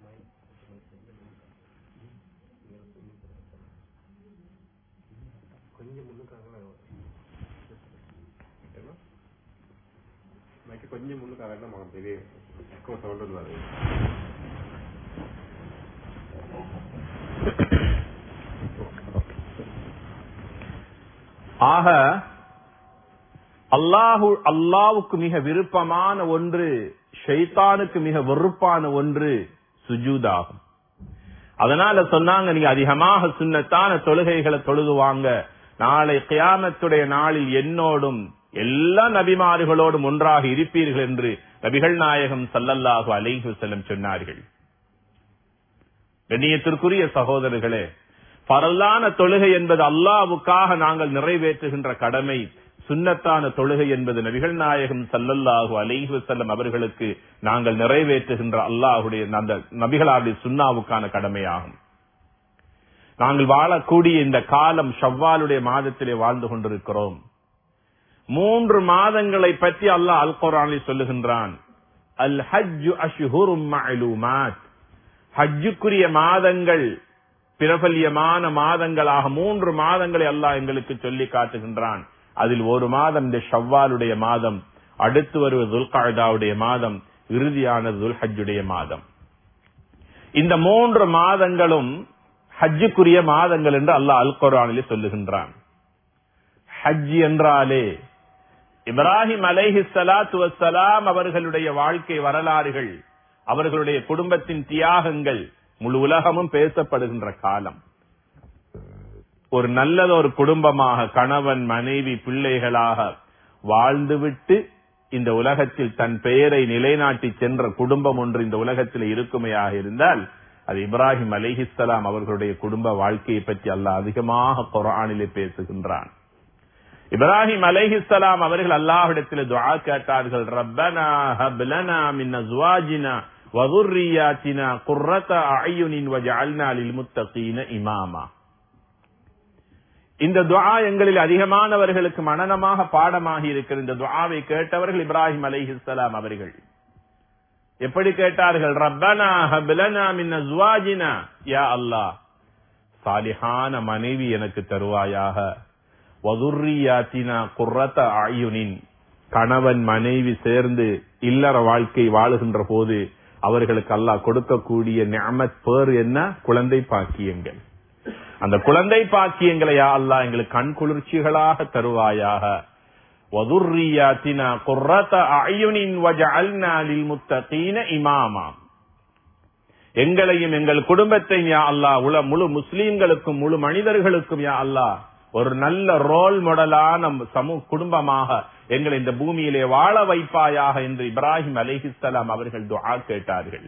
மைக்கு கொஞ்சம் முன்னுக்கு அகட்டினா மகன் பெரிய சவுண்ட் வருது ஆக அல்லாஹு அல்லாவுக்கு மிக விருப்பமான ஒன்று ஷைத்தானுக்கு மிக வெறுப்பான ஒன்று சுஜூதாகும் அதனால சொன்னாங்க நீங்க அதிகமாக சுண்ணத்தான தொழுகைகளை தொழுதுவாங்க நாளை கியாமத்துடைய நாளில் என்னோடும் எல்லா நபிமாறுகளோடும் ஒன்றாக இருப்பீர்கள் என்று நபிகள் நாயகம் சல்லல்லாஹு அலைஹி வஸல்லம் சொன்னார்கள் கண்ணியத்திற்குரிய சகோதரர்களே பரலான தொழுகை என்பது அல்லாவுக்காக நாங்கள் நிறைவேற்றுகின்ற கடமை சுன்னத்தான தொழுகை என்பது நபிகள் நாயகம் சல்லல்லாஹு அலைஹி வஸல்லம் அவர்களுக்கு நாங்கள் நிறைவேற்றுகின்ற அல்லாஹுடைய அந்த நபிகளாருடைய சுன்னாவுக்கான கடமையாகும் நாங்கள் வாழக்கூடிய இந்த காலம் ஷவ்வாலுடைய மாதத்திலே வாழ்ந்து கொண்டிருக்கிறோம் மூன்று மாதங்களை பற்றி அல்லாஹ் அல் குரானில் சொல்லுகின்றான் அல் ஹஜ்ஜு அஷ்ஹுரும் மஅலூமாத் ஹஜ்ஜுக்குரிய மாதங்கள் பிரபல்யமான மாதங்களாக மூன்று மாதங்களை அல்லாஹ் எங்களுக்கு சொல்லி காட்டுகின்றான் அதில் ஒரு மாதம் இந்த ஷவ்வாலுடைய மாதம் அடுத்து வருவது துல்காயுடைய மாதம் இறுதியான துல்ஹஜ்ஜுடைய மாதம் இந்த மூன்று மாதங்களும் ஹஜ்ஜுக்குரிய மாதங்கள் என்று அல்லாஹ் அல் குரானிலே சொல்லுகின்றான் ஹஜ் என்றாலே இப்ராஹிம் அலைஹி சலாத்து வசலாம் அவர்களுடைய வாழ்க்கை வரலாறுகள் அவர்களுடைய குடும்பத்தின் தியாகங்கள் முழு உலகமும் பேசப்படுகின்ற காலம் ஒரு நல்லதொரு குடும்பமாக கணவன் மனைவி பிள்ளைகளாக வாழ்ந்துவிட்டு இந்த உலகத்தில் தன் பெயரை நிலைநாட்டி சென்ற குடும்பம் ஒன்று இந்த உலகத்தில் இருக்குமையாக இருந்தால் அது இப்ராஹிம் அலிஹிஸ்லாம் அவர்களுடைய குடும்ப வாழ்க்கையை பற்றி அல்ல அதிகமாக குரானிலே பேசுகின்றான் இப்ராஹிம் அலைஹிஸ்ஸலாம் அவர்கள் அல்லாஹ்விடத்தில் துஆ கேட்டார்கள் ரப்பனா ஹப்லனா மின் அஸ்வாஜினா வ ذُرِّيَّاتِنَا قُرَّةَ أَعْيُنٍ وَجَعَلْنَا لِلْمُتَّقِينَ إِمَامًا இந்த துஆ எங்களில் அதிகமானவர்களுக்கு மனனமாக பாடமாகி இருக்கிற இந்த துஆவை கேட்டவர்கள் இப்ராஹிம் அலைஹிஸ்ஸலாம் அவர்கள் எப்படி கேட்டார்கள் ரப்பனா ஹப்லனா மின் அஸ்வாஜினா யா அல்லாஹ் சாலிஹான மனைவி எனக்கு தருவாயாக வதுர்ரியாத்தினா குர்ரத்த ஆயுனின் கணவன் மனைவி சேர்ந்து இல்லற வாழ்க்கை வாழுகின்ற போது அவர்களுக்கு அல்லாஹ் கொடுக்கக்கூடிய நியமத் பேர் என்ன குழந்தை பாக்கியங்கள் அந்த குழந்தை பாக்கியங்களை யா அல்லாஹ் எங்களுக்கு கண் குளிர்ச்சிகளாக தருவாயாக வதுர்ரியாத்தினா குர்ரத்த அயுனின் வஜஅல்னா லில் முத்தகீன இமாமா எங்களையும் எங்கள் குடும்பத்தையும் யா அல்லாஹ் உல முழு முஸ்லீம்களுக்கும் முழு மனிதர்களுக்கும் யா அல்லாஹ் ஒரு நல்ல ரோல் மாடலான சமூக குடும்பமாக எங்களை இந்த பூமியிலே வாழ வைப்பாயாக என்று இப்ராஹிம் அலிஹிஸ்லாம் அவர்கள் துஆ கேட்டார்கள்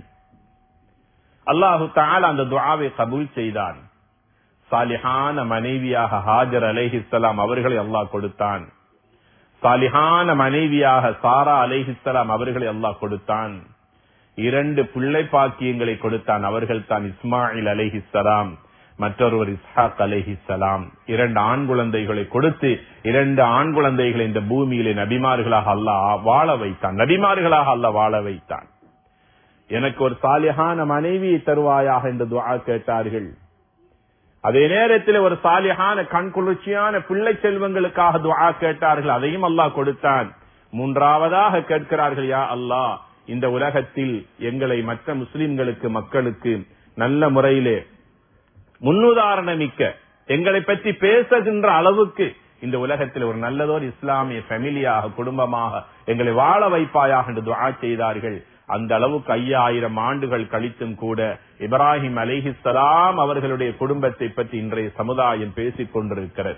அல்லாஹு தாலா அந்த துஆவை கபூல் செய்தான் சாலிஹான மனைவியாக ஹாஜர் அலைஹிஸ்லாம் அவர்களை அல்லாஹ் கொடுத்தான் சாலிஹான மனைவியாக சாரா அலைஹிஸ்லாம் அவர்களை அல்லாஹ் கொடுத்தான் இரண்டு பிள்ளை பாக்கியங்களை கொடுத்தான் அவர்கள் தான் இஸ்மாயில் அலைஹிஸ்லாம் மற்றொருவர் இஸ்ஹாக் அலைஹிஸ்லாம் இரண்டு ஆண் குழந்தைகளை கொடுத்து இரண்டு ஆண் குழந்தைகளை இந்த பூமியிலே நபிமார்களாக அல்லாஹ் வாழ வைத்தான் நபிமார்களாக அல்லாஹ் வாழ வைத்தான் எனக்கு ஒரு சாலிஹான மனைவியை தருவாயாக என்று துஆ கேட்டார்கள் அதே நேரத்தில் ஒரு சாலிஹான கண் குளிர்ச்சியான பிள்ளை செல்வங்களுக்காக துஆ கேட்டார்கள் அதையும் அல்லாஹ் கொடுத்தான் மூன்றாவதாக கேட்கிறார்கள் யா அல்லாஹ் இந்த உலகத்தில் எங்களை மற்ற முஸ்லிம்களுக்கு மக்களுக்கு நல்ல முறையிலே முன்னுதாரணமிக்க எங்களை பற்றி பேசுகின்ற அளவுக்கு இந்த உலகத்தில் ஒரு நல்லதோர் இஸ்லாமிய ஃபெமிலியாக குடும்பமாக எங்களை வாழ வைப்பாயாக என்று துஆ செய்தார்கள் அந்த அளவுக்கு ஐயாயிரம் ஆண்டுகள் கழித்தும் கூட இப்ராஹிம் அலிஹிஸ்லாம் அவர்களுடைய குடும்பத்தை பற்றி இன்றைய சமுதாயம் பேசிக் கொண்டிருக்கிறது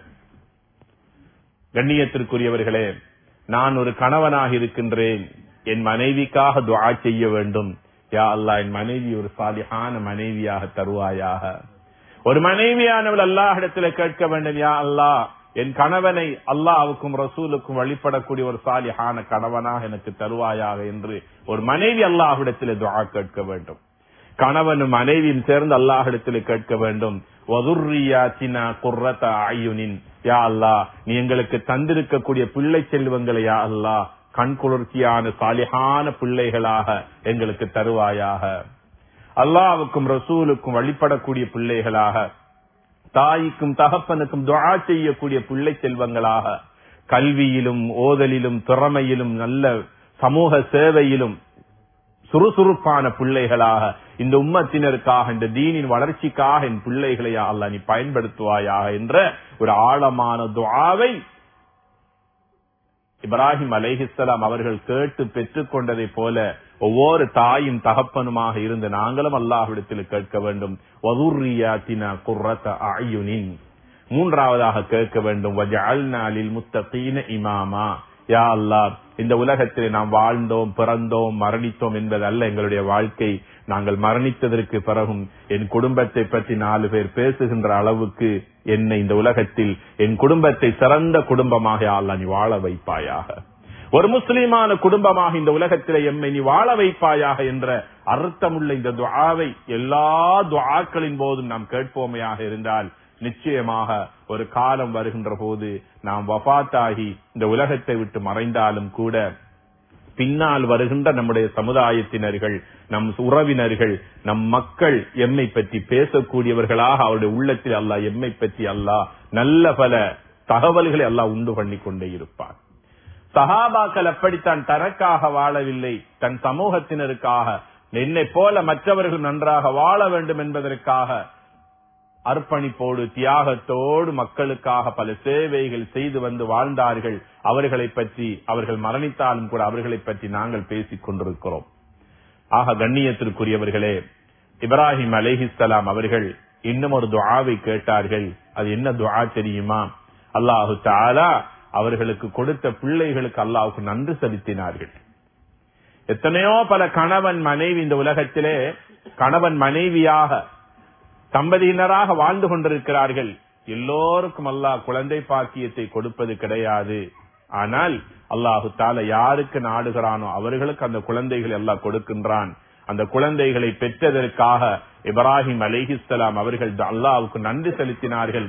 கண்ணியத்திற்குரியவர்களே நான் ஒரு கணவனாக இருக்கின்றேன் என் மனைவிக்காக துஆ செய்ய வேண்டும் யா அல்லாஹ் என் மனைவி ஒரு சாலிஹான மனைவியாக தருவாயாக ஒரு மனைவியானவள் அல்லாஹிடத்தில் கேட்க வேண்டும் யா அல்லாஹ் என் கணவனை அல்லாஹ்வுக்கும் ரசூலுக்கும் வழிபடக்கூடிய ஒரு சாலிஹான கணவனாக எனக்கு தருவாயாக என்று ஒரு மனைவி அல்லாஹ்விடத்தில் துஆ கேட்க வேண்டும் கணவனும் மனைவியும் சேர்ந்து அல்லாஹிடத்தில் கேட்க வேண்டும் வதுர்ரியாத்தினா குர்ரத ஆயுனின் யா அல்லாஹ் நீ எங்களுக்கு தந்திருக்கக்கூடிய பிள்ளை செல்வங்களை யா அல்லாஹ் கண் குளிர்ச்சியான சாலிஹான பிள்ளைகளாக எங்களுக்கு தருவாயாக அல்லாவுக்கும் ரசூலுக்கும் வழிபடக்கூடிய பிள்ளைகளாக தாய்க்கும் தகப்பனுக்கும் துஆ செய்யக்கூடிய பிள்ளை செல்வங்களாக கல்வியிலும் ஓதலிலும் திறமையிலும் நல்ல சமூக சேவையிலும் சுறுசுறுப்பான பிள்ளைகளாக இந்த உம்மத்தினருக்காக இந்த தீனின் வளர்ச்சிக்காக என் பிள்ளைகளை யா அல்லாஹ் நீ பயன்படுத்துவாயாக என்ற ஒரு ஆழமான துஆவை இப்ராஹிம் அலைஹிஸ்ஸலாம் அவர்கள் கேட்டு பெற்றுக் கொண்டதை போல ஒவ்வொரு தாயும் தகப்பனுமாக இருந்து நாங்களும் அல்லாஹ்விடத்தில் கேட்க வேண்டும் வதுர்ரியாத்தினா குர்ரத அயுனின் மூன்றாவதாக கேட்க வேண்டும் வஜஅல்னா லில் முத்தகீன இமாமா யா அல்லாஹ் இந்த உலகத்தில் நாம் வாழ்ந்தோம் பிறந்தோம் மரணித்தோம் என்பதல்ல எங்களுடைய வாழ்க்கை நாங்கள் மரணித்ததற்கு பிறகும் என் குடும்பத்தை பற்றி நாலு பேர் பேசுகின்ற அளவுக்கு என்னை இந்த உலகத்தில் என் குடும்பத்தை சிறந்த குடும்பமாக யா அல்லாஹ் நீ வாழ வைப்பாயாக ஒரு முஸ்லிமான குடும்பமாக இந்த உலகத்திலே எம்மை நீ வாழ வைப்பாயாக என்ற அர்த்தமுள்ள இந்த துஆவை எல்லா துஆக்களின் போதும் நாம் கேட்போமையாக இருந்தால் நிச்சயமாக ஒரு காலம் வருகின்ற போது நாம் வபாத்தாகி இந்த உலகத்தை விட்டு மறைந்தாலும் கூட பின்னால் வருகின்ற நம்முடைய சமுதாயத்தினர்கள் நம் உறவினர்கள் நம் மக்கள் எம்மை பற்றி பேசக்கூடியவர்களாக அவருடைய உள்ளத்தில் அல்லாஹ் எம்மை பற்றி அல்லாஹ் நல்ல பல தகவல்களை அல்லாஹ் உண்டு பண்ணி கொண்டே இருப்பார் சஹாபாக்கள் அப்படித்தான் தனக்காக வாழவில்லை தன் சமூகத்தினருக்காக என்னை போல மற்றவர்கள் நன்றாக வாழ வேண்டும் என்பதற்காக அர்ப்பணிப்போடு தியாகத்தோடு மக்களுக்காக பல சேவைகள் செய்து வந்து வாழ்ந்தார்கள் அவர்களை பற்றி அவர்கள் மரணித்தாலும் கூட அவர்களை பற்றி நாங்கள் பேசிக் கொண்டிருக்கிறோம் ஆக கண்ணியத்திற்குரியவர்களே இப்ராஹிம் அலைஹிஸ்ஸலாம் அவர்கள் இன்னும் ஒரு துஆவை கேட்டார்கள் அது என்ன துஆ தெரியுமா அல்லாஹு தஆலா அவர்களுக்கு கொடுத்த பிள்ளைகளுக்கு அல்லாஹ்வுக்கு நன்றி செலுத்தினார்கள் எத்தனையோ பல கணவன் மனைவி இந்த உலகத்திலே கணவன் மனைவியாக தம்பதியினராக வாழ்ந்து கொண்டிருக்கிறார்கள் எல்லோருக்கும் அல்லாஹ் குழந்தை பாக்கியத்தை கொடுப்பது கிடையாது ஆனால் அல்லாஹு தால யாருக்கு நாடுகிறானோ அவர்களுக்கு அந்த குழந்தைகளை அல்லாஹ் கொடுக்கின்றான் அந்த குழந்தைகளை பெற்றதற்காக இப்ராஹிம் அலைஹிஸ்ஸலாம் அவர்கள் அல்லாஹ்வுக்கு நன்றி செலுத்தினார்கள்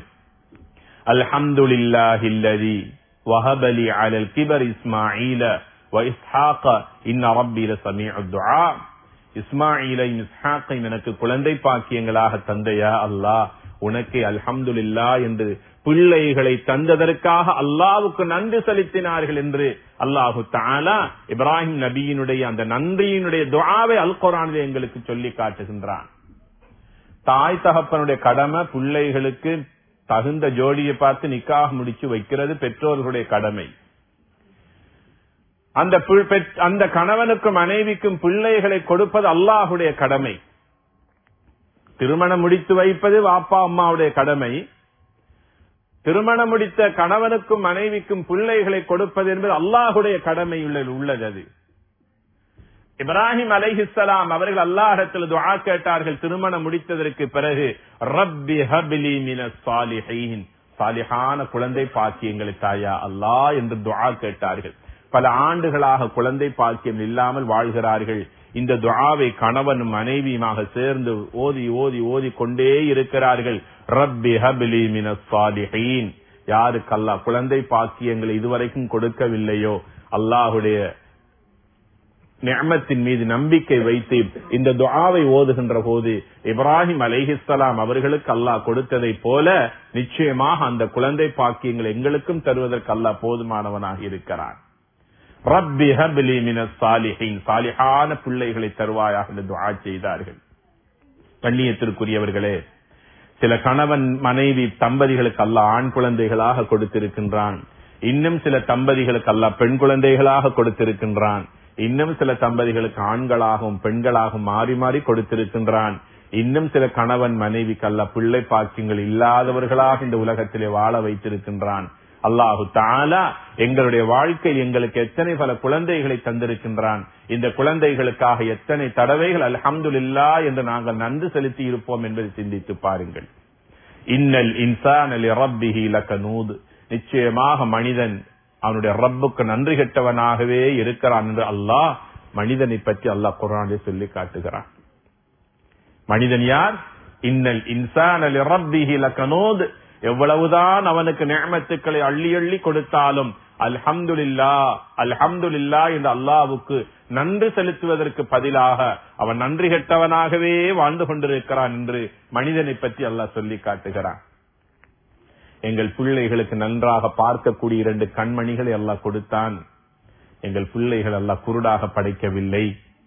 அல்ஹம்துலில்லாஹில்லதி வஹபலி அலல் கிபர் இஸ்மாயில وإسحاق إن ربي لسميع الدعاء இஸ்மாயிலையும் இஸ்ஹாக்கையும் எனக்கு குழந்தை பாக்கியங்களாக தந்தையா அல்லாஹ் உனக்கே அல்ஹம்துலில்லா என்று பிள்ளைகளை தந்ததற்காக அல்லாவுக்கு நன்றி செலுத்தினார்கள் என்று அல்லாஹு தாலா இப்ராஹிம் நபியினுடைய அந்த நன்றியினுடைய துஆவை அல் குரானிலே எங்களுக்கு சொல்லி காட்டுகின்றான் தாய் தகப்பனுடைய கடமை பிள்ளைகளுக்கு தகுந்த ஜோடியை பார்த்து நிக்காக முடிச்சு வைக்கிறது பெற்றோர்களுடைய கடமை அந்த அந்த கணவனுக்கும் மனைவிக்கும் பிள்ளைகளை கொடுப்பது அல்லாஹுடைய கடமை திருமணம் முடித்து வைப்பது வாப்பா அம்மாவுடைய கடமை திருமணம் முடித்த கணவனுக்கும் மனைவிக்கும் பிள்ளைகளை கொடுப்பது என்பது அல்லாஹுடைய கடமை உள்ளது அது இப்ராஹிம் அலைஹிஸ்ஸலாம் அவர்கள் அல்லாஹிடத்தில் துஆ கேட்டார்கள் திருமணம் முடித்ததற்கு பிறகு ரப்பி ஹப்லி மினஸ் சாலிஹீன் சாலிஹான குழந்தை பாக்கியங்களை தாயா அல்லாஹ் என்று துஆ கேட்டார்கள் பல ஆண்டுகளாக குழந்தை பாக்கியம் இல்லாமல் வாழ்கிறார்கள் இந்த துஆவை கணவனும் மனைவியுமாக சேர்ந்து ஓதி ஓதி ஓதி கொண்டே இருக்கிறார்கள் ரப்பி ஹப்லி மினஸ் சாலிஹீன் யாருக்கு அல்லாஹ் குழந்தை பாக்கியங்களை இதுவரைக்கும் கொடுக்கவில்லையோ அல்லாஹுடைய நியமத்தின் மீது நம்பிக்கை வைத்து இந்த துஆவை ஓதுகின்ற போது இப்ராஹிம் அலைஹிஸ்ஸலாம் அவர்களுக்கு அல்லாஹ் கொடுத்ததை போல நிச்சயமாக அந்த குழந்தை பாக்கியங்கள் எங்களுக்கும் தருவதற்கு அல்லாஹ் போதுமானவனாக இருக்கிறான் ரப்பி ஹப்லி மினஸ் சாலிஹீன் சாலிஹான பிள்ளைகளை தருவாயாக என்று துஆ செய்தார்கள் கண்ணியத்திற்குரியவர்களே சில கணவன் மனைவி தம்பதிகளுக்கு அல்லாஹ் ஆண் குழந்தைகளாக கொடுத்திருக்கின்றான் இன்னும் சில தம்பதிகளுக்கு அல்லாஹ் பெண் குழந்தைகளாக கொடுத்திருக்கின்றான் இன்னும் சில தம்பதிகளுக்கு ஆண்களாகவும் பெண்களாகவும் மாறி மாறி கொடுத்திருக்கின்றான் இன்னும் சில கணவன் மனைவிக்கு அல்லாஹ் பிள்ளை பாக்கியங்கள் இல்லாதவர்களாக இந்த உலகத்திலே வாழ வைத்திருக்கின்றான் அல்லாஹு தாலா எங்களுடைய வாழ்க்கை எங்களுக்கு எத்தனை பல குழந்தைகளை தந்திருக்கின்றான் இந்த குழந்தைகளுக்காக எத்தனை தடவைகள் அல்ஹம்துலில்லா என்று நாங்கள் நன்றி செலுத்தி இருப்போம் என்பதை சிந்தித்து பாருங்கள் இன்னல் இன்சான் அலி ரப்பிஹி லகனூத் நிச்சயமாக மனிதன் அவனுடைய ரப்புக்கு நன்றி கெட்டவனாகவே இருக்கிறான் என்று அல்லாஹ் மனிதனை பற்றி அல்லாஹ் குரானிலே சொல்லி காட்டுகிறான் மனிதன் யார் இன்னல் இன்சான் அலி ரப்பிஹி லகனூத் எவ்வளவுதான் அவனுக்கு நியமத்துக்களை அள்ளி அள்ளி கொடுத்தாலும் அல்ஹம்துலில்லா அல்ஹம்துலில்லா என்று அல்லாவுக்கு நன்றி செலுத்துவதற்கு பதிலாக அவன் நன்றி கெட்டவனாகவே வாழ்ந்து கொண்டிருக்கிறான் என்று மனிதனை பற்றி அல்லாஹ் சொல்லி காட்டுகிறான் எங்கள் பிள்ளைகளுக்கு நன்றாக பார்க்கக்கூடிய இரண்டு கண்மணிகளை எல்லாம் கொடுத்தான் எங்கள் பிள்ளைகள் எல்லாம் குருடாக படைக்கவில்லை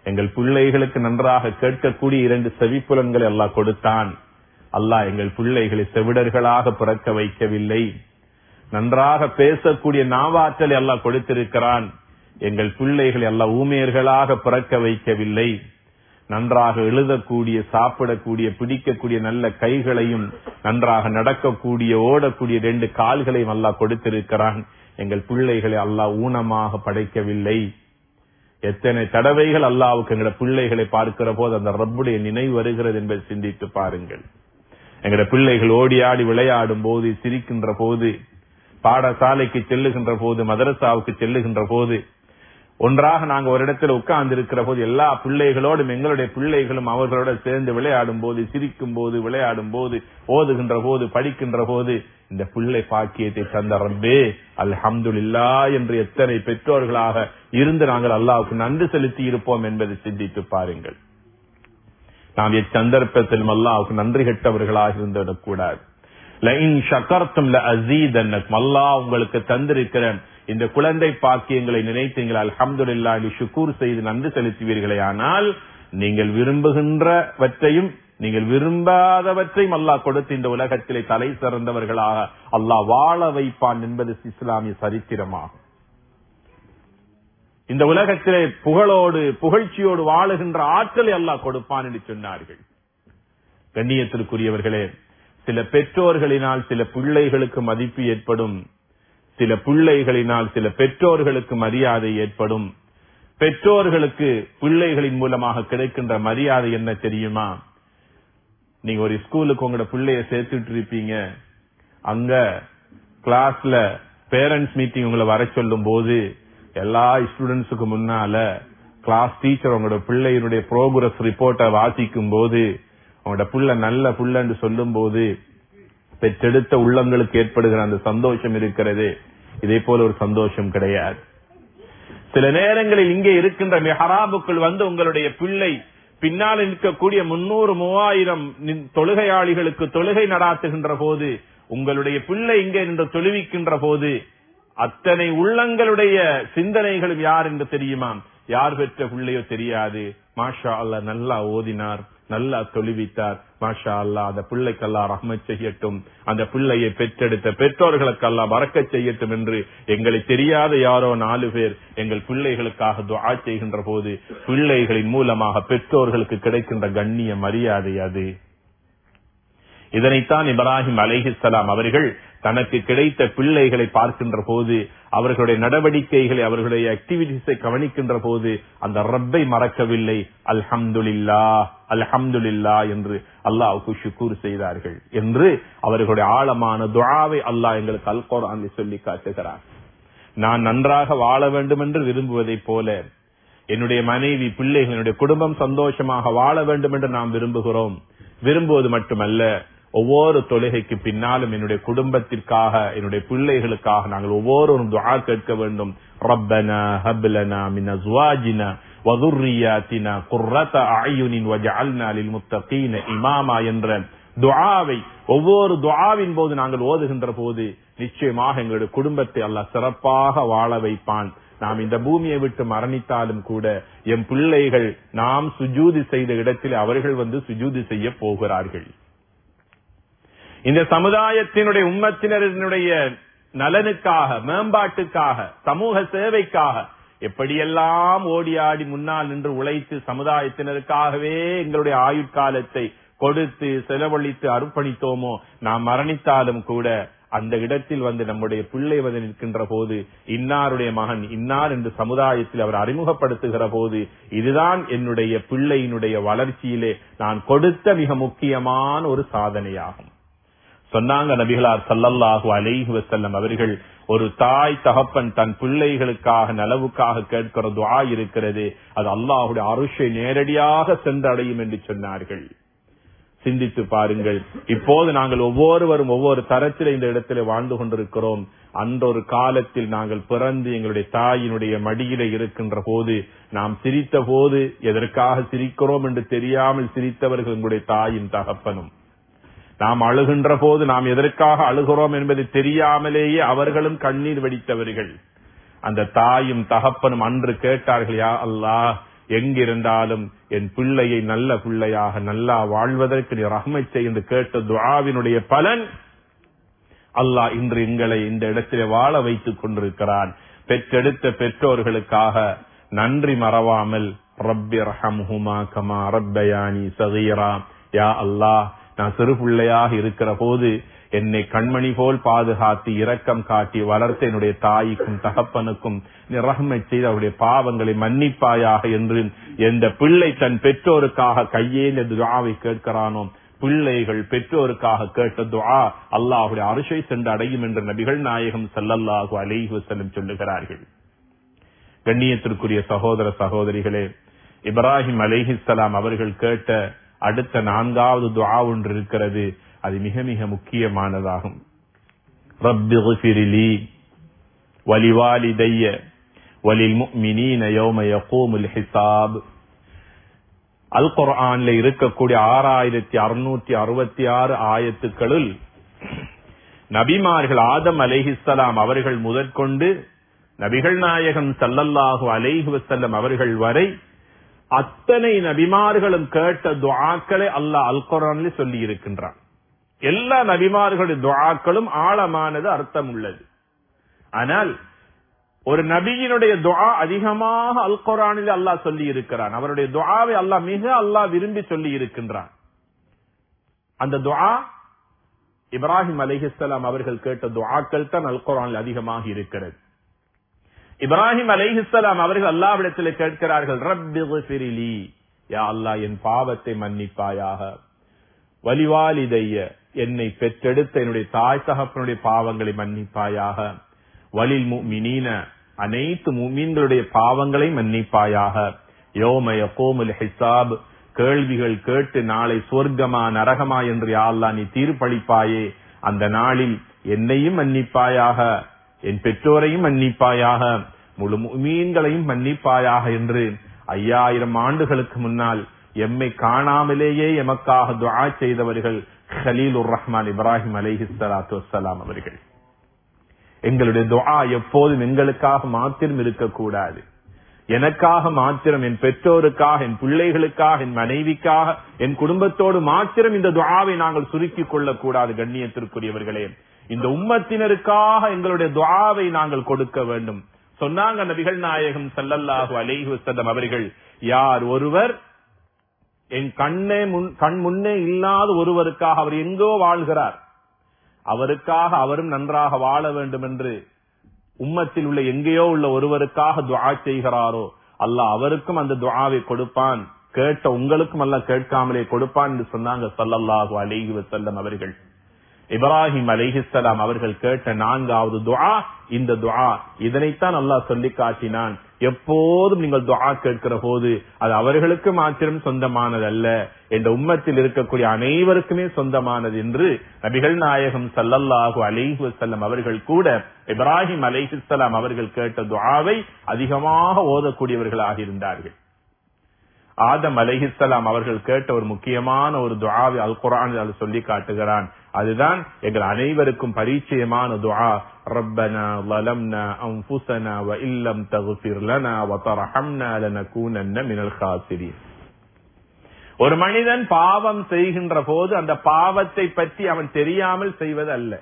எங்கள் பிள்ளைகளுக்கு நன்றாக கேட்கக்கூடிய இரண்டு செவிப்புலன்களை அல்லாஹ் கொடுத்தான் அல்லாஹ் எங்கள் பிள்ளைகளை செவிடர்களாக பிறக்க வைக்கவில்லை நன்றாக பேசக்கூடிய நாவாற்றலை அல்லாஹ் கொடுத்திருக்கிறான் எங்கள் பிள்ளைகளை அல்லாஹ் ஊமையர்களாக பிறக்க வைக்கவில்லை நன்றாக எழுதக்கூடிய சாப்பிடக்கூடிய பிடிக்கக்கூடிய நல்ல கைகளையும் நன்றாக நடக்கக்கூடிய ஓடக்கூடிய ரெண்டு கால்களையும் அல்லாஹ் கொடுத்திருக்கிறான் எங்கள் பிள்ளைகளை அல்லாஹ் ஊனமாக படைக்கவில்லை எத்தனை தடவைகள் அல்லாவுக்கு எங்களோட பிள்ளைகளை பார்க்கிற போது அந்த ரப்புடைய நினைவு வருகிறது என்பதை சிந்தித்து பாருங்கள் எங்களோட பிள்ளைகள் ஓடி ஆடி விளையாடும் போது சிரிக்கின்ற போது பாடசாலைக்கு செல்லுகின்ற போது மதரசாவுக்கு செல்லுகின்ற போது ஒன்றாக நாங்க ஒரு இடத்துல உட்கார்ந்து இருக்கிற போது எல்லா பிள்ளைகளோடும் எங்களுடைய பிள்ளைகளும் அவர்களோட சேர்ந்து விளையாடும் போது சிரிக்கும் போது விளையாடும் போது ஓதுகின்ற போது படிக்கின்ற போது இந்த பிள்ளை பாக்கியத்தை தந்த ரப்பே அல்ஹம்துலில்லா என்று எத்தனை பெற்றோர்களாக இருந்து நாங்கள் அல்லாவுக்கு நன்றி செலுத்தி இருப்போம் என்பதை சிந்தித்து பாருங்கள் நாம் எச்சந்தர்ப்பத்திலும் அல்லாவுக்கு நன்றி கெட்டவர்களாக இருந்துவிடக்கூடாது லஇன் ஷக்கர்த்தும் லஅஸீதன்னக்கும் அல்லாஹ் உங்களுக்கு தந்திருக்கிறேன் இந்த குழந்தை பாக்கியங்களை நினைத்தீங்கள் அல்ஹம்துலில்லாஹ் என்று ஷுக்கூர் செய்து நன்றி செலுத்துவீர்களே ஆனால் நீங்கள் விரும்புகின்றவற்றையும் நீங்கள் விரும்பாதவற்றையும் அல்லாஹ் கொடுத்து இந்த உலகத்திலே தலை சிறந்தவர்களாக அல்லாஹ் வாழ வைப்பான் என்பது இஸ்லாமிய சரித்திரமாகும் இந்த உலகத்திலே புகழோடு புகழ்ச்சியோடு வாழுகின்ற ஆற்றலை அல்லாஹ் கொடுப்பான் என்று சொன்னார்கள் கண்ணியத்திற்குரியவர்களே சில பெற்றோர்களினால் சில பிள்ளைகளுக்கு மதிப்பு ஏற்படும் சில பிள்ளைகளினால் சில பெற்றோர்களுக்கு மரியாதை ஏற்படும் பெற்றோர்களுக்கு பிள்ளைகளின் மூலமாக கிடைக்கின்ற மரியாதை என்ன தெரியுமா நீங்க ஒரு ஸ்கூலுக்கு உங்களோட பிள்ளைய சேர்த்துட்டு இருப்பீங்க அங்க கிளாஸ்ல பேரண்ட்ஸ் மீட்டிங் உங்களை வர சொல்லும் போது எல்லா ஸ்டூடெண்ட்ஸுக்கு முன்னால கிளாஸ் டீச்சர் உங்களோட பிள்ளையினுடைய ப்ரோக்ரஸ் ரிப்போர்ட்டை வாசிக்கும் போது உங்களோட புள்ள நல்ல புள்ளன்னு சொல்லும் போது பெற்றெடுத்த உள்ளங்களுக்கு ஏற்படுகிற அந்த சந்தோஷம் இருக்கிறது இதே போல ஒரு சந்தோஷம் கிடையாது சில நேரங்களில் இங்கே இருக்கின்ற மெஹராபுக்குள் வந்து உங்களுடைய பிள்ளை பின்னால் நிற்கக்கூடிய முன்னூறு மூவாயிரம் நின்- தொழுகையாளிகளுக்கு தொழுகை நடாத்துகின்ற போது உங்களுடைய பிள்ளை இங்கே நின்று தொழுவிக்கின்ற போது அத்தனை உள்ளங்களுடைய சிந்தனைகளும் யார் என்று தெரியுமா யார் பெற்ற பிள்ளையோ தெரியாது மாஷா அல்லாஹ் நல்லா ஓதினார் நல்லா தொழுவித்தார் மாஷா அல்லாஹ் அந்த பிள்ளைக்கல்லா ரஹ்மத் செய்யட்டும் அந்த பிள்ளையை பெற்றெடுத்த பெற்றோர்களுக்கல்லா வரக்கச் செய்யட்டும் என்று எங்களை தெரியாத யாரோ நாலு பேர் எங்கள் பிள்ளைகளுக்காக துஆ செய்கின்ற போது பிள்ளைகளின் மூலமாக பெற்றோர்களுக்கு கிடைக்கின்ற கண்ணிய மரியாதை அது இதனைத்தான் இப்ராஹிம் அலைஹிஸ்ஸலாம் அவர்கள் தனக்கு கிடைத்த பிள்ளைகளை பார்க்கின்ற போது அவர்களுடைய நடவடிக்கைகளை அவர்களுடைய ஆக்டிவிட்டிஸை கவனிக்கின்ற போது அந்த ரப்பை மறக்கவில்லை அல்ஹம்துலில்லா அல்ஹம்துலில்லா என்று அல்லாஹ்வுக்கு ஷுக்கூர் செய்தார்கள் என்று அவர்களுடைய ஆழமான துஆவை அல்லாஹ் எங்களுக்கு அல் குர்ஆனில் சொல்லி காட்டுகிறார் நான் நன்றாக வாழ வேண்டும் என்று விரும்புவதைப் போல என்னுடைய மனைவி பிள்ளைகள் என்னுடைய குடும்பம் சந்தோஷமாக வாழ வேண்டும் என்று நாம் விரும்புகிறோம் விரும்புவது மட்டுமல்ல ஒவ்வொரு தொழுகைக்கு பின்னாலும் என்னுடைய குடும்பத்திற்காக என்னுடைய பிள்ளைகளுக்காக நாங்கள் ஒவ்வொருவரும் துஆ கேட்க வேண்டும் ரப்பனா ஹப்லனா மின் அஸ்வாஜினா வதுர்ரியாத்தினா குர்ரத அயுனின் வஜஅல்னா லில்முத்தகீன இமாமா என்ற துஆவை ஒவ்வொரு துஆவின் போது நாங்கள் ஓதுகின்ற போது நிச்சயமாக எங்களுடைய குடும்பத்தை அல்லாஹ் சிறப்பாக வாழ வைப்பான் நாம் இந்த பூமியை விட்டு மரணித்தாலும் கூட எம் பிள்ளைகள் நாம் சுஜூதி செய்த இடத்தில் அவர்கள் வந்து சுஜூதி செய்ய போகிறார்கள் இந்த சமுதாயத்தினுடைய உம்மத்தினரினுடைய நலனுக்காக மேம்பாட்டுக்காக சமூக சேவைக்காக எப்படியெல்லாம் ஓடி ஆடி முன்னால் நின்று உழைத்து சமுதாயத்தினருக்காகவே எங்களுடைய ஆயுட்காலத்தை கொடுத்து செலவழித்து அர்ப்பணித்தோமோ நாம் மரணித்தாலும் கூட அந்த இடத்தில் வந்து நம்முடைய பிள்ளை வந்து நிற்கின்ற போது இன்னாருடைய மகன் இன்னார் என்று சமுதாயத்தில் அவர் அறிமுகப்படுத்துகிற போது இதுதான் என்னுடைய பிள்ளையினுடைய வளர்ச்சியிலே நான் கொடுத்த மிக முக்கியமான ஒரு சாதனையாகும் சொன்னாங்க நபிகளார் சல்லல்லாஹு அலைஹி வஸல்லம் அவர்கள் ஒரு தாய் தகப்பன் தன் பிள்ளைகளுக்காக நலவுக்காக கேட்கிற துஆ இருக்கிறது அது அல்லாஹ்வுடைய அருஷை நேரடியாக சென்றடையும் என்று சொன்னார்கள் சிந்தித்து பாருங்கள் இப்போது நாங்கள் ஒவ்வொருவரும் ஒவ்வொரு தரத்தில் இந்த இடத்துல வாழ்ந்து கொண்டிருக்கிறோம் அன்றொரு காலத்தில் நாங்கள் பிறந்து எங்களுடைய தாயினுடைய மடியில இருக்கின்ற போது நாம் சிரித்த போது எதற்காக சிரிக்கிறோம் என்று தெரியாமல் சிரித்தவர்கள் எங்களுடைய தாயின் தகப்பனும் நாம் அழுகின்ற போது நாம் எதற்காக அழுகிறோம் என்பது தெரியாமலேயே அவர்களும் கண்ணீர் வெடித்தவர்கள் அந்த தாயும் தகப்பனும் அன்று கேட்டார்கள் யா அல்லாஹ் எங்கிருந்தாலும் என் பிள்ளையை நல்ல பிள்ளையாக நல்லா வாழ்வதற்கு நீ ரஹ்மத் செய் என்று கேட்ட துஆவினுடைய பலன் அல்லாஹ் இன்று எங்களை இந்த இடத்திலே வாழ வைத்துக் கொண்டிருக்கிறான் பெற்றெடுத்த பெற்றோர்களுக்காக நன்றி மறவாமல் ரப்பி ரஹம்ஹுமா கமா ரப்பயானி சகீரா யா அல்லாஹ் நான் சிறு பிள்ளையாக இருக்கிற போது என்னை கண்மணி போல் பாதுகாத்து இரக்கம் காட்டி வளர்த்த என்னுடைய தாய்க்கும் தகப்பனுக்கும் நீ ரஹ்மத் செய்து அவருடைய பாவங்களை மன்னிப்பாயாக என்று எந்த பிள்ளை தன் பெற்றோருக்காக கையேந்த துஆவை கேட்கிறானோ பிள்ளைகள் பெற்றோருக்காக கேட்ட துஆ அல்லாஹுடைய அரிசை சென்று அடையும் என்று நபிகள் நாயகம் ஸல்லல்லாஹு அலைஹி வஸல்லம் சொல்லுகிறார்கள் கண்ணியத்திற்குரிய சகோதர சகோதரிகளே இப்ராஹிம் அலைஹிஸ்ஸலாம் அவர்கள் கேட்ட அடுத்த நான்காவது துஆ ஒன்று இருக்கிறது அது மிக மிக முக்கியமானதாகும் ரப்பி குஃபிரிலி வலிவாலிதைய வலில் முஃமினீன யௌம யகூமுல் ஹிசாப் அல் குர்ஆன்ல இருக்கக்கூடிய ஆறாயிரத்தி அறுநூற்றி அறுபத்தி ஆறு ஆயத்துக்களுள் நபிமார்கள் ஆதம் அலைஹிஸ்ஸலாம் அவர்கள் முதற்கொண்டு நபிகள் நாயகம் ஸல்லல்லாஹு அலைஹி வஸல்லம் அவர்கள் வரை அத்தனை நபிமார்களும் கேட்ட துஆக்களை அல்லாஹ் அல் குர்ஆனில் சொல்லி இருக்கின்றான் எல்லா நபிமார்களுடைய துஆக்களும் ஆழமானது அர்த்தம் உள்ளது ஆனால் ஒரு நபியினுடைய துஆ அதிகமாக அல் குர்ஆனில் அல்லாஹ் சொல்லி இருக்கிறான் அவருடைய துஆவை அல்லாஹ் மிக அல்லாஹ் விரும்பி சொல்லி இருக்கின்றான் அந்த துஆ இப்ராஹிம் அலைஹிஸ்ஸலாம் அவர்கள் கேட்ட துஆக்கள் தான் அல் குர்ஆனில் அதிகமாக இருக்கிறது இப்ராஹிம் அலைஹிஸ்ஸலாம் அவர்கள் அல்லாஹ்விடத்தில் கேட்கிறார்கள் ரப்பி குஃபிரிலி யா அல்லாஹ் என் பாவத்தை மன்னிப்பாயாக வலிவாலிதைய என்னை பெற்றெடுத்த என்னுடைய தாய் தகப்பனுடைய பாவங்களை மன்னிப்பாயாக வலில் முஃமினீன அனைத்து முமீன்களுடைய பாவங்களை மன்னிப்பாயாக யோம யகூமுல் ஹிசாப் கேள்விகள் கேட்டு நாளை சொர்க்கமா நரகமா என்று யா அல்லாஹ் நீ தீர்ப்பளிப்பாயே அந்த நாளில் என்னையும் மன்னிப்பாயாக என் பெற்றோரையும் மன்னிப்பாயாக முழு மீன்களையும் மன்னிப்பாயாக என்று ஐயாயிரம் ஆண்டுகளுக்கு முன்னால் எம்மை காணாமலேயே எமக்காக துஆ செய்தவர்கள் ஹலீலுர் ரஹ்மான் இப்ராஹிம் அலைஹி ஸலாத்து வஸ்ஸலாம் அவர்கள் எங்களுடைய துஆ எப்போதும் எங்களுக்காக மாத்திரம் இருக்கக்கூடாது எனக்காக மாத்திரம் என் பெற்றோருக்காக என் பிள்ளைகளுக்காக என் மனைவிக்காக என் குடும்பத்தோடு மாத்திரம் இந்த துஆவை நாங்கள் சுருக்கிக் கொள்ளக்கூடாது கண்ணியத்திற்குரியவர்களே இந்த உம்மத்தினருக்காக எங்களுடைய துஆவை நாங்கள் கொடுக்க வேண்டும் சொன்னாங்க நபிகள் நாயகம் ஸல்லல்லாஹு அலைஹி வஸல்லம் அவர்கள் யார் ஒருவர் என் கண்ணே முன் கண் முன்னே இல்லாத ஒருவருக்காக அவர் எங்கோ வாழ்கிறார் அவருக்காக அவரும் நன்றாக வாழ வேண்டும் என்று உம்மத்தில் உள்ள எங்கேயோ உள்ள ஒருவருக்காக துஆ செய்கிறாரோ அல்லாஹ் அவருக்கும் அந்த துஆவை கொடுப்பான் கேட்ட உங்களுக்கும் அல்லாஹ் கேட்காமலே கொடுப்பான் என்று சொன்னாங்க ஸல்லல்லாஹு அலைஹி வஸல்லம் அவர்கள் இப்ராஹிம் அலைஹிஸ்ஸலாம் அவர்கள் கேட்ட நான்காவது துஆ இந்த துஆ இதனைத்தான் அல்லாஹ் சொல்லி காட்டினான் எப்போதும் நீங்கள் துஆ கேட்கிற போது அது அவர்களுக்கு மாத்திரம் சொந்தமானது அல்ல என்ற உம்மத்தில் இருக்கக்கூடிய அனைவருக்குமே சொந்தமானது என்று நபிகள் நாயகம் ஸல்லல்லாஹு அலைஹி வஸல்லம் அவர்கள் கூட இப்ராஹிம் அலைஹிஸ்ஸலாம் அவர்கள் கேட்ட துஆவை அதிகமாக ஓதக்கூடியவர்களாக இருந்தார்கள் ஆதம் அலைஹிஸ்ஸலாம் அவர்கள் கேட்ட ஒரு முக்கியமான ஒரு துஆவை அல் குர்ஆன் சொல்லி காட்டுகிறான் அதுதான் எங்கள் அனைவருக்கும் பரிச்சயமான துஆ ரப்பனா ظلمنا انفسنا وان لم تغفر لنا وترحمنا لنكونن من الخاسرين ஒரு மனிதன் பாவம் செய்கின்ற போது அந்த பாவத்தை பற்றி அவன் தெரியாமல் செய்வது அல்ல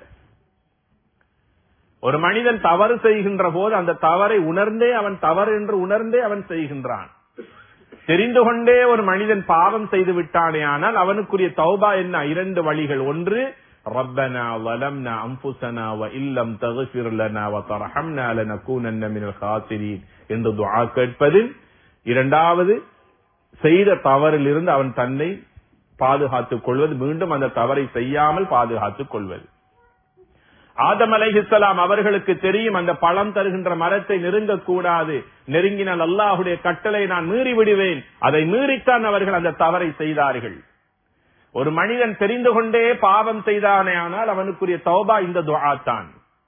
ஒரு மனிதன் தவறு செய்கின்ற போது அந்த தவறை உணர்ந்தே அவன் தவறு என்று உணர்ந்தே அவன் செய்கின்றான் தெரிந்து கொண்டே ஒரு மனிதன் பாவம் செய்து விட்டானே ஆனால் அவனுக்குரிய தௌபா என்ன இரண்டு வழிகள் ஒன்று ربنا ظلمنا انفسنا وان لم تغفر لنا وترحمنا لنكونن من الخاسرين என்று துஆ கேட்பது இரண்டாவது செய்த தவறிலிருந்து அவன் தன்னை பாதுகாத்துக் கொள்வது மீண்டும் அந்த தவறை செய்யாமல் பாதுகாத்துக் கொள்வது ஆதம் அலைஹிஸ்ஸலாம் அவர்களுக்கு தெரியும் அந்த பழம் தருகின்ற மரத்தை நெருங்க கூடாது நெருங்கினால் அல்லாஹுடைய கட்டளை நான் மீறி விடுவேன் அதை மீறித்தான் அவர்கள் அந்த தவறை செய்தார்கள் ஒரு மனிதன் தெரிந்து கொண்டே பாவம் செய்தானே ஆனால் அவனுக்குரிய தௌபா இந்த துஆ தான்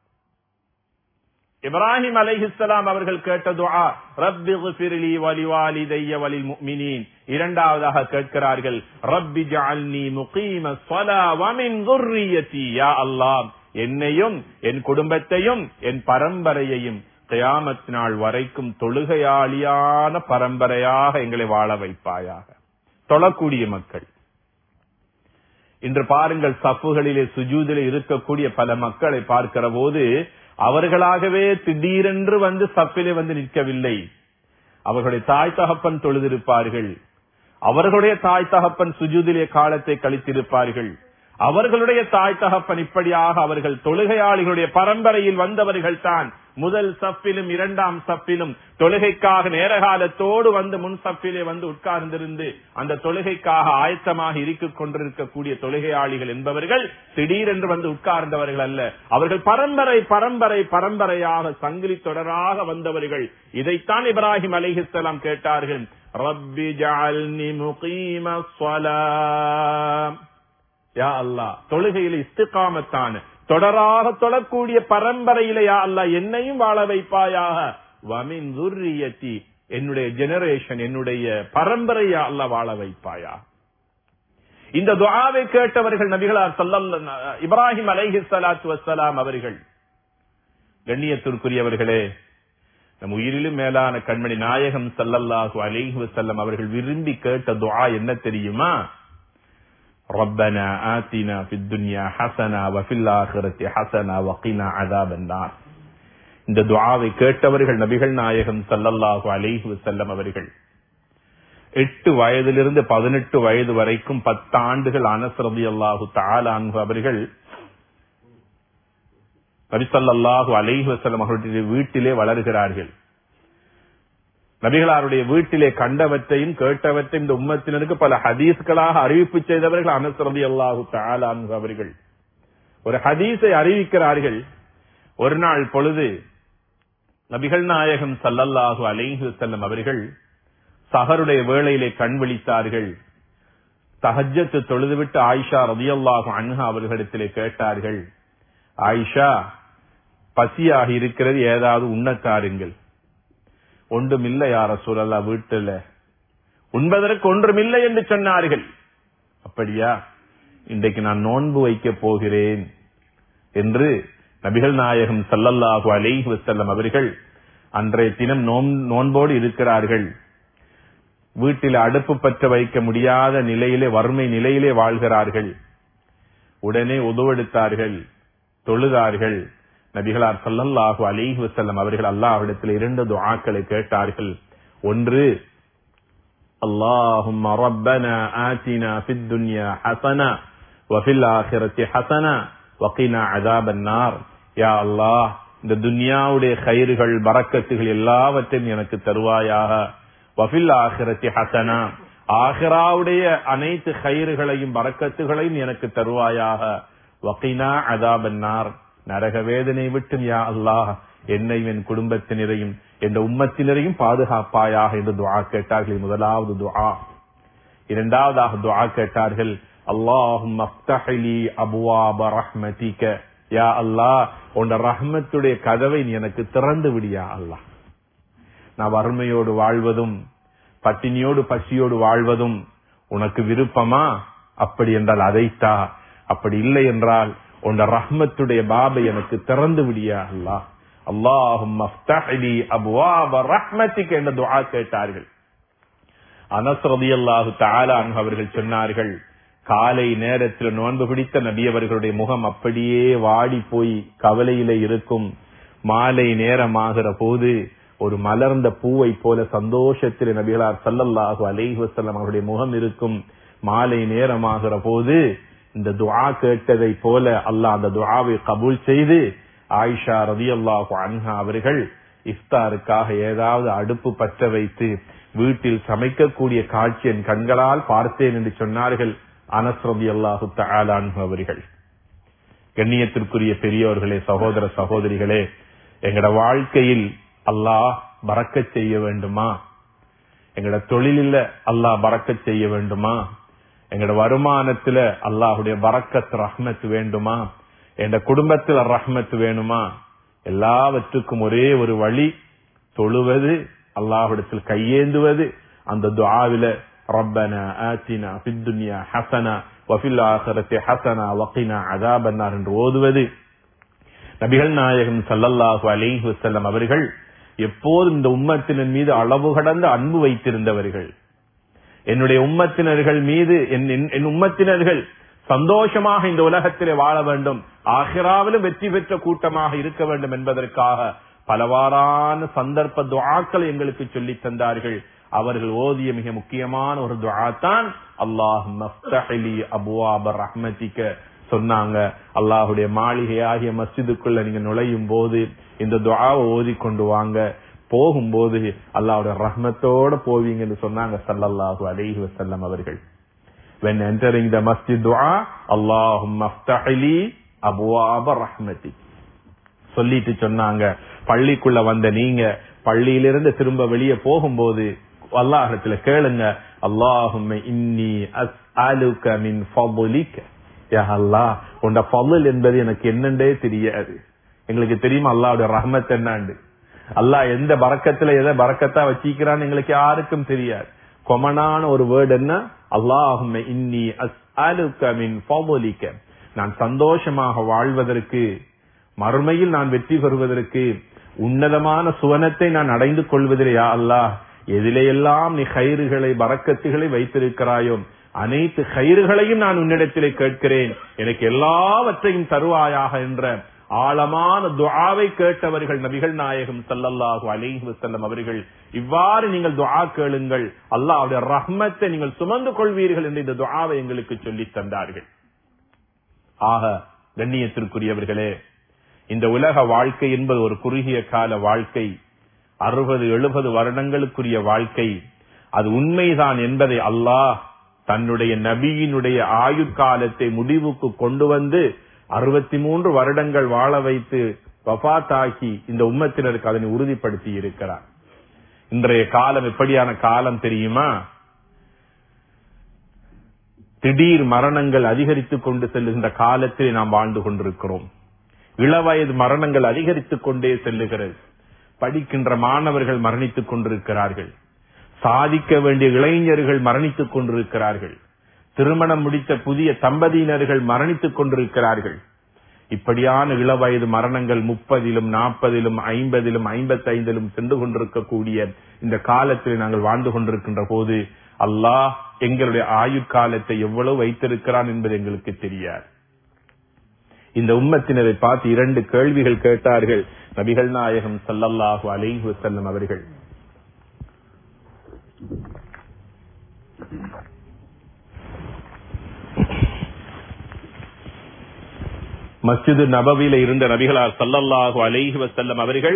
இப்ராஹிம் அலைஹிஸ்ஸலாம் அவர்கள் கேட்ட துஆ ரப்பி க்ஃபிர்லி வலிவாலிதைய வலில் முஃமினீன் இரண்டாவதாக கேட்கிறார்கள் ரப்பி ஜஅல்னி முகீம ஸலா வ மின் ذُرِّيَّتِي யா அல்லாஹ் என்னையும் என் குடும்பத்தையும் என் பரம்பரையையும் கயாமத் நாள் வரைக்கும் தொழுகையாளியான பரம்பரையாக எங்களை வாழ வைப்பாயாக தொழக்கூடிய மக்கள் இன்று பாருங்கள் சப்புகளிலே சுஜூதிலே இருக்கக்கூடிய பல மக்களை பார்க்கிற போது அவர்களாகவே திடீரென்று வந்து சப்பிலே வந்து நிற்கவில்லை அவர்களுடைய தாய் தகப்பன் தொழுதிருப்பார்கள் அவர்களுடைய தாய் தகப்பன் சுஜூதிலே காலத்தை கழித்திருப்பார்கள் அவர்களுடைய தாய் தகப்பன் இப்படியாக அவர்கள் தொழுகையாளிகளுடைய பரம்பரையில் வந்தவர்கள் தான் முதல் சப்பிலும் இரண்டாம் சப்பிலும் தொழுகைக்காக நேரகாலத்தோடு வந்து முன் சப்பிலே வந்து உட்கார்ந்திருந்து அந்த தொழுகைக்காக ஆயத்தமாக இருக்கிக் கொண்டிருக்கக்கூடிய தொழுகையாளிகள் என்பவர்கள் திடீரென்று வந்து உட்கார்ந்தவர்கள் அல்ல அவர்கள் பரம்பரை பரம்பரை பரம்பரையாக சங்கிலி தொடராக வந்தவர்கள் இதைத்தான் இப்ராஹிம் அலிஹிஸ்லாம் கேட்டார்கள் ரப்பி ஜஅல்னி முகீம ஸலாம் யா அல்லா தொழுகையில இஸ்திகாமத்தான தொடராக தொழக்கூடிய பரம்பரையில யா அல்லா என்னையும் வாழ வைப்பாயாக வமின் துர்ரியத்தி என்னுடைய ஜெனரேஷன் என்னுடைய பரம்பரையா அல்ல வாழ வைப்பாயா இந்த துஆவை கேட்டவர்கள் நபிகளார் சல்லல்ல இப்ராஹிம் அலைஹி ஸலாத்து வஸ்ஸலாம் அவர்கள் கண்ணியத்திற்குரியவர்களே நம் உயிரிலும் மேலான கண்மணி நாயகம் சல்லல்லாஹு அலைஹி வஸல்லம் அவர்கள் விரும்பி கேட்ட துஆ என்ன தெரியுமா ربنا آتنا في الدنيا حسنة وفي الآخرة حسنة وقنا عذاب النار இந்த துஆவை கேட்டவர்கள் நபிகள் நாயகம் சல்லல்லாஹு அலைஹி வஸல்லம் அவர்கள் எட்டு வயதிலிருந்து பதினெட்டு வயது வரைக்கும் பத்து ஆண்டுகள் அனஸ் ரலியல்லாஹு தஆலா அன்ஹு அவர்கள் நபி ஸல்லல்லாஹு அலைஹி வஸல்லம் அவர்களுடைய வீட்டிலே வளர்கிறார்கள் நபிகளாருடைய வீட்டிலே கண்டவற்றையும் கேட்டவற்றையும் இந்த உம்மத்தினருக்கு பல ஹதீஸ்களாக அறிவிப்பு செய்தவர்கள் அனஸ் ரலியல்லாஹு தஆலா அன்ஹு அவர்கள் ஒரு ஹதீஸை அறிவிக்கிறார்கள் ஒரு நாள் பொழுது நபிகள் நாயகம் சல்லல்லாஹு அலைஹி வஸல்லம் அவர்கள் சஹருடைய வேளையிலே கண் விழித்தார்கள் தஹஜ்ஜத்து தொழுதுவிட்டு ஆயிஷா ரதியல்லாஹு அன்ஹா அவர்களிடத்திலே கேட்டார்கள் ஆயிஷா பசியாக இருக்கிறது ஏதாவது உண்ணத்தாருங்கள் ஒன்றுமில்லை யார சூழல்லா வீட்டுல உண்பதற்கு ஒன்றுமில்லை என்று சொன்னார்கள் அப்படியா இன்றைக்கு நான் நோன்பு வைக்க போகிறேன் என்று நபிகள் நாயகம் சல்லல்லாஹு அலைஹி வஸல்லம் அவர்கள் அன்றைய தினம் நோன்போடு இருக்கிறார்கள் வீட்டில் அடுப்பு பற்ற வைக்க முடியாத நிலையிலே வறுமை நிலையிலே வாழ்கிறார்கள் உடனே உதவெடுத்தார்கள் தொழுதார்கள் நபிகளார் சல்லல்லாஹு அலைஹி வஸல்லம் அவர்கள் அல்லாஹ்விடத்தில் இரண்டு துஆக்களை கேட்டார்கள் ஒன்று اللهم ربنا آتنا في الدنيا حسنة وفي الآخرة حسنة وقنا عذاب النار يا الله இந்த துன்யாவுடைய கயிறுகள் பறக்கத்துகள் எல்லாவற்றையும் எனக்கு தருவாயாக வஃபில் ஆகிரத்தி ஹசனா ஆஹிராவுடைய அனைத்து கயிறுகளையும் பறக்கத்துகளையும் எனக்கு தருவாயாக வகினா அதாபன்னார் நரக வேதனை விட்டு யா அல்லாஹ் என்னையும் என் குடும்பத்தினரையும் என்ற உம்மத்தினரையும் பாதுகாப்பாயாக என்று துஆ கேட்டார்கள் முதலாவது துஆ இரண்டாவதாக துஆ கேட்டார்கள் அல்லாஹும் அஃப்தஹ்லி அபுவாப ரஹ்மதிக யா அல்லாஹ் உன் ரஹ்மத்துடைய கதவை நீ எனக்கு திறந்து விடியா அல்லாஹ் நான் வறுமையோடு வாழ்வதும் பட்டினியோடு பசியோடு வாழ்வதும் உனக்கு விருப்பமா அப்படி என்றால் அதைத்தா அப்படி இல்லை என்றால் உன் ரஹ்மத்துடைய பாபை எனக்கு திறந்து விடியா அல்லாஹ் அல்லாஹும் அஃப்தஹ்லி அபுவாப ரஹ்மதிக என்ற துஆ கேட்டார்கள் அனஸ் ரலியல்லாஹு தஆலா அன்ஹு அவர்கள் சொன்னார்கள் காலை நேரத்தில் நோன்பு பிடித்த நபி அவர்களுடைய முகம் அப்படியே வாடி போய் கவலையில இருக்கும் மாலை நேரமாகிற போது ஒரு மலர்ந்த பூவை போல சந்தோஷத்தில் நபிகளார் சல்லல்லாஹு அலைஹி வஸல்லம் அவருடைய முகம் இருக்கும் மாலை நேரமாகிற போது இந்த துஆ கேட்டதை போல அல்லாஹ் அந்த துஆவை கபூல் செய்து ஆயிஷா ரதியல்லாஹு அன்ஹா அவர்கள் இஃப்தாருக்காக ஏதாவது அடுப்பு பற்ற வைத்து வீட்டில் சமைக்கக்கூடிய காட்சி என் கண்களால் பார்த்தேன் என்று சொன்னார்கள் அனஸ் ரதியல்லாஹு தஆலா அன்ஹு அவர்கள் கண்ணியத்திற்குரிய பெரியோர்களே சகோதர சகோதரிகளே எங்கட வாழ்க்கையில் அல்லாஹ் பறக்கச் செய்ய வேண்டுமா எங்கட தொழிலில் அல்லாஹ் பறக்கச் செய்ய வேண்டுமா எங்கட வருமானத்துல அல்லாஹுடைய பறக்கத் ரஹ்மத் வேண்டுமா எங்க குடும்பத்துல ரஹ்மத் வேணுமா எல்லாவற்றுக்கும் ஒரே ஒரு வழி தொழுவது அல்லாஹ்விடத்தில் கையேந்துவது அந்த துஆவில ரப்பனா ஆத்தினா ஃபித் துன்யா ஹஸனா வஃபில் ஆখিরাতি ஹஸனா வகினா அஸாபன்னார் என்று ஓதுவது நபிகள் நாயகம் ஸல்லல்லாஹு அலைஹி வஸல்லம் அவர்கள் எப்போதும் இந்த உம்மத்தினர் மீது அளவு கடந்த அன்பு வைத்திருந்தவர்கள் என்னுடைய உம்மத்தினர்கள் மீது என் என்- என் உம்மத்தினர்கள் சந்தோஷமாக இந்த உலகத்திலே வாழ வேண்டும் ஆகிராவிலும் வெற்றி பெற்ற கூட்டமாக இருக்க வேண்டும் என்பதற்காக பலவாறான சந்தர்ப்ப துஆக்களை எங்களுக்கு சொல்லித் தந்தார்கள் அவர்கள் ஓதிய மிக முக்கியமான ஒரு துஆ தான் அல்லாஹ் மஃப்தஹிலி அபுவாப ரஹ்மதிக்க சொன்னாங்க அல்லாஹுடைய மாளிகையாகிய மஸ்ஜிதுக்குள்ள நீங்க நுழையும் போது இந்த துஆவை ஓதி கொண்டு வாங்க போகும்போது அல்லாஹ்வுடைய ரஹ்மத்தோட போவீங்கன்னு சொன்னாங்க ஸல்லல்லாஹு அலைஹி வஸல்லம் அவர்கள் when entering the masjid dua allahumma aftah li abwaab rahmatik சொல்லிட்டு சொன்னாங்க பள்ளிக்குள்ள வந்த நீங்க பள்ளியிலிருந்து திரும்ப வெளியே போகும்போது அல்லாஹத்துல கேளுங்க அல்லாஹும்ம இன்னி அஸ்அலுக மின் ஃபضلிக யா அல்லாஹ் உண்ட ஃபضல் என்பது எனக்கு என்னண்டே தெரியாது எங்களுக்கு தெரியுமா அல்லாஹ்வுடைய ரஹ்மத் என்னண்டு அல்லாஹ் எந்த பரக்கத்துல எதை பரக்கத்தா வச்சிக்கிறான்னு எங்களுக்கு யாருக்கும் தெரியாது கொமனான ஒரு வேர்டு என்ன அல்லாஹும்ம இன்னி அஸ்அலுக மின் ஃபضلிக நான் சந்தோஷமாக வாழ்வதற்கு மறுமையில் நான் வெற்றி பெறுவதற்கு உன்னதமான சுவனத்தை நான் அடைந்து கொள்வதிலே யா அல்லாஹ் எதிலையெல்லாம் நீ கயிறுகளை பறக்கத்துகளை வைத்திருக்கிறாயோ அனைத்து கயிறுகளையும் நான் உன்னிடத்திலே கேட்கிறேன் எனக்கு எல்லாவற்றையும் தருவாயாக என்ற ஆழமான துஆவை கேட்டவர்கள் நபிகள் நாயகம் ஸல்லல்லாஹு அலைஹி வஸல்லம் அவர்கள் இவ்வாறு நீங்கள் துஆ கேளுங்கள் அல்லாஹ்வுடைய ரஹ்மத்தை நீங்கள் சுமந்து கொள்வீர்கள் என்று இந்த துஆவை எங்களுக்கு சொல்லித் தந்தார்கள் ஆக கண்ணியத்திற்குரியவர்களே இந்த உலக வாழ்க்கை என்பது ஒரு குறுகிய கால வாழ்க்கை அறுபது எழுபது வருடங்களுக்குரிய வாழ்க்கை அது உண்மைதான் என்பதை அல்லாஹ் தன்னுடைய நபியினுடைய ஆயுட்காலத்தை முடிவுக்கு கொண்டு வந்து அறுபத்தி மூன்று வருடங்கள் வாழ வைத்து வபாத்தாக்கி இந்த உம்மத்தினருக்கு அதனை உறுதிப்படுத்தி இருக்கிறார் இன்றைய காலம் எப்படியான காலம் தெரியுமா திடீர் மரணங்கள் அதிகரித்துக் கொண்டு செல்லுகின்ற காலத்தில் நாம் வாழ்ந்து கொண்டிருக்கிறோம் இளவயது மரணங்கள் அதிகரித்துக் கொண்டே செல்லுகிறது படிக்கின்ற மாணவர்கள் மரணித்துக் கொண்டிருக்கிறார்கள் சாதிக்க வேண்டிய இளைஞர்கள் மரணித்துக் கொண்டிருக்கிறார்கள் திருமணம் முடித்த புதிய தம்பதியினர்கள் மரணித்துக் கொண்டிருக்கிறார்கள் இப்படியான இளவயது மரணங்கள் முப்பதிலும் நாற்பதிலும் ஐம்பதிலும் ஐம்பத்தைந்திலும் சென்று கொண்டிருக்கக்கூடிய இந்த காலத்தில் நாங்கள் வாழ்ந்து கொண்டிருக்கின்ற போது அல்லாஹ் எங்களுடைய ஆயுட்காலத்தை எவ்வளவு வைத்திருக்கிறான் என்பது எங்களுக்கு தெரியாது இந்த உம்மத்தினரை பார்த்து இரண்டு கேள்விகள் கேட்டார்கள் நபிகள் நாயகம் ஸல்லல்லாஹு அலைஹி வஸல்லம் அவர்கள் மஸ்ஜிது நபவியில இருந்த நபிகளார் ஸல்லல்லாஹு அலைஹி வஸல்லம் அவர்கள்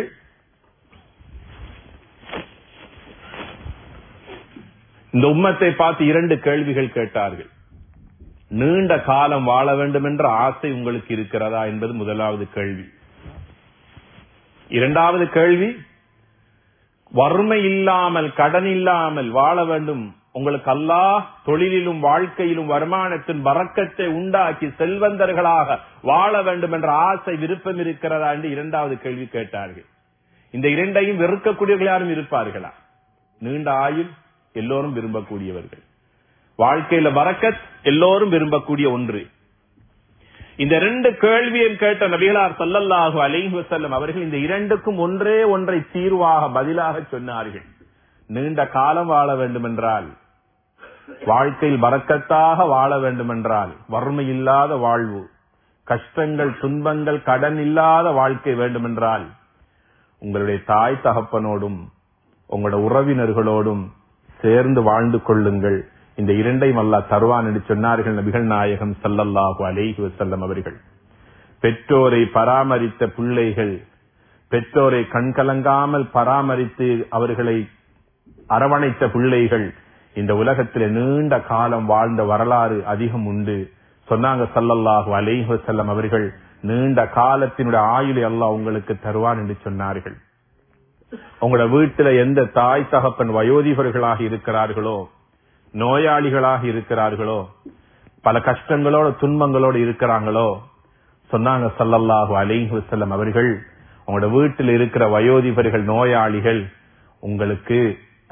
இந்த உம்மத்தை பார்த்து இரண்டு கேள்விகள் கேட்டார்கள் நீண்ட காலம் வாழ வேண்டும் என்ற ஆசை உங்களுக்கு இருக்கிறதா என்பது முதலாவது கேள்வி இரண்டாவது கேள்வி வறுமை இல்லாமல் கடன் இல்லாமல் வாழ வேண்டும் உங்களுக்கு அல்லாஹ் தொழிலிலும் வாழ்க்கையிலும் வருமானத்தின் வரக்கத்தை உண்டாக்கி செல்வந்தர்களாக வாழ வேண்டும் என்ற ஆசை விருப்பம் இருக்கிறதா என்று இரண்டாவது கேள்வி கேட்டார்கள் இந்த இரண்டையும் வெறுக்கக்கூடியவர்கள் யாரும் இருப்பார்களா நீண்ட ஆயுள் எல்லோரும் விரும்பக்கூடியவர்கள் வாழ்க்கையில வரக்கத் எல்லோரும் விரும்பக்கூடிய ஒன்று இந்த ரெண்டு கேள்வியும் கேட்ட நபிகளார் ஸல்லல்லாஹு அலைஹி வஸல்லம் அவர்கள் இந்த இரண்டுக்கும் ஒன்றே ஒன்றை தீர்வாக பதிலாக சொன்னார்கள் நீண்ட காலம் வாழ வேண்டுமென்றால் வாழ்க்கையில் வரக்கத்தாக வாழ வேண்டுமென்றால் வறுமை இல்லாத வாழ்வு கஷ்டங்கள் துன்பங்கள் கடன் இல்லாத வாழ்க்கை வேண்டுமென்றால் உங்களுடைய தாய் தகப்பனோடும் உங்களோட உறவினர்களோடும் சேர்ந்து வாழ்ந்து கொள்ளுங்கள் இந்த இரண்டையும் அல்லாஹ் தருவான் என்று சொன்னார்கள் நபிகள் நாயகம் ஸல்லல்லாஹு அலைஹி வஸல்லம் அவர்கள் பெற்றோரை பராமரித்த பிள்ளைகள் பெற்றோரை கண்கலங்காமல் பராமரித்து அவர்களை அரவணைத்த பிள்ளைகள் இந்த உலகத்திலே நீண்ட காலம் வாழ்ந்த வரலாறு அதிகம் உண்டு சொன்னாங்க ஸல்லல்லாஹு அலைஹி வஸல்லம் அவர்கள் நீண்ட காலத்தினுடைய ஆயுளை அல்லாஹ் உங்களுக்கு தருவான் என்று சொன்னார்கள் உங்களோட வீட்டுல எந்த தாய் தகப்பன் வயோதிபர்களாக இருக்கிறார்களோ நோயாளிகளாக இருக்கிறார்களோ பல கஷ்டங்களோட துன்பங்களோட இருக்கிறாங்களோ சொன்னாங்க ஸல்லல்லாஹு அலைஹி வஸல்லம் அவர்கள் உங்களோட வீட்டில் இருக்கிற வயோதிபர்கள் நோயாளிகள் உங்களுக்கு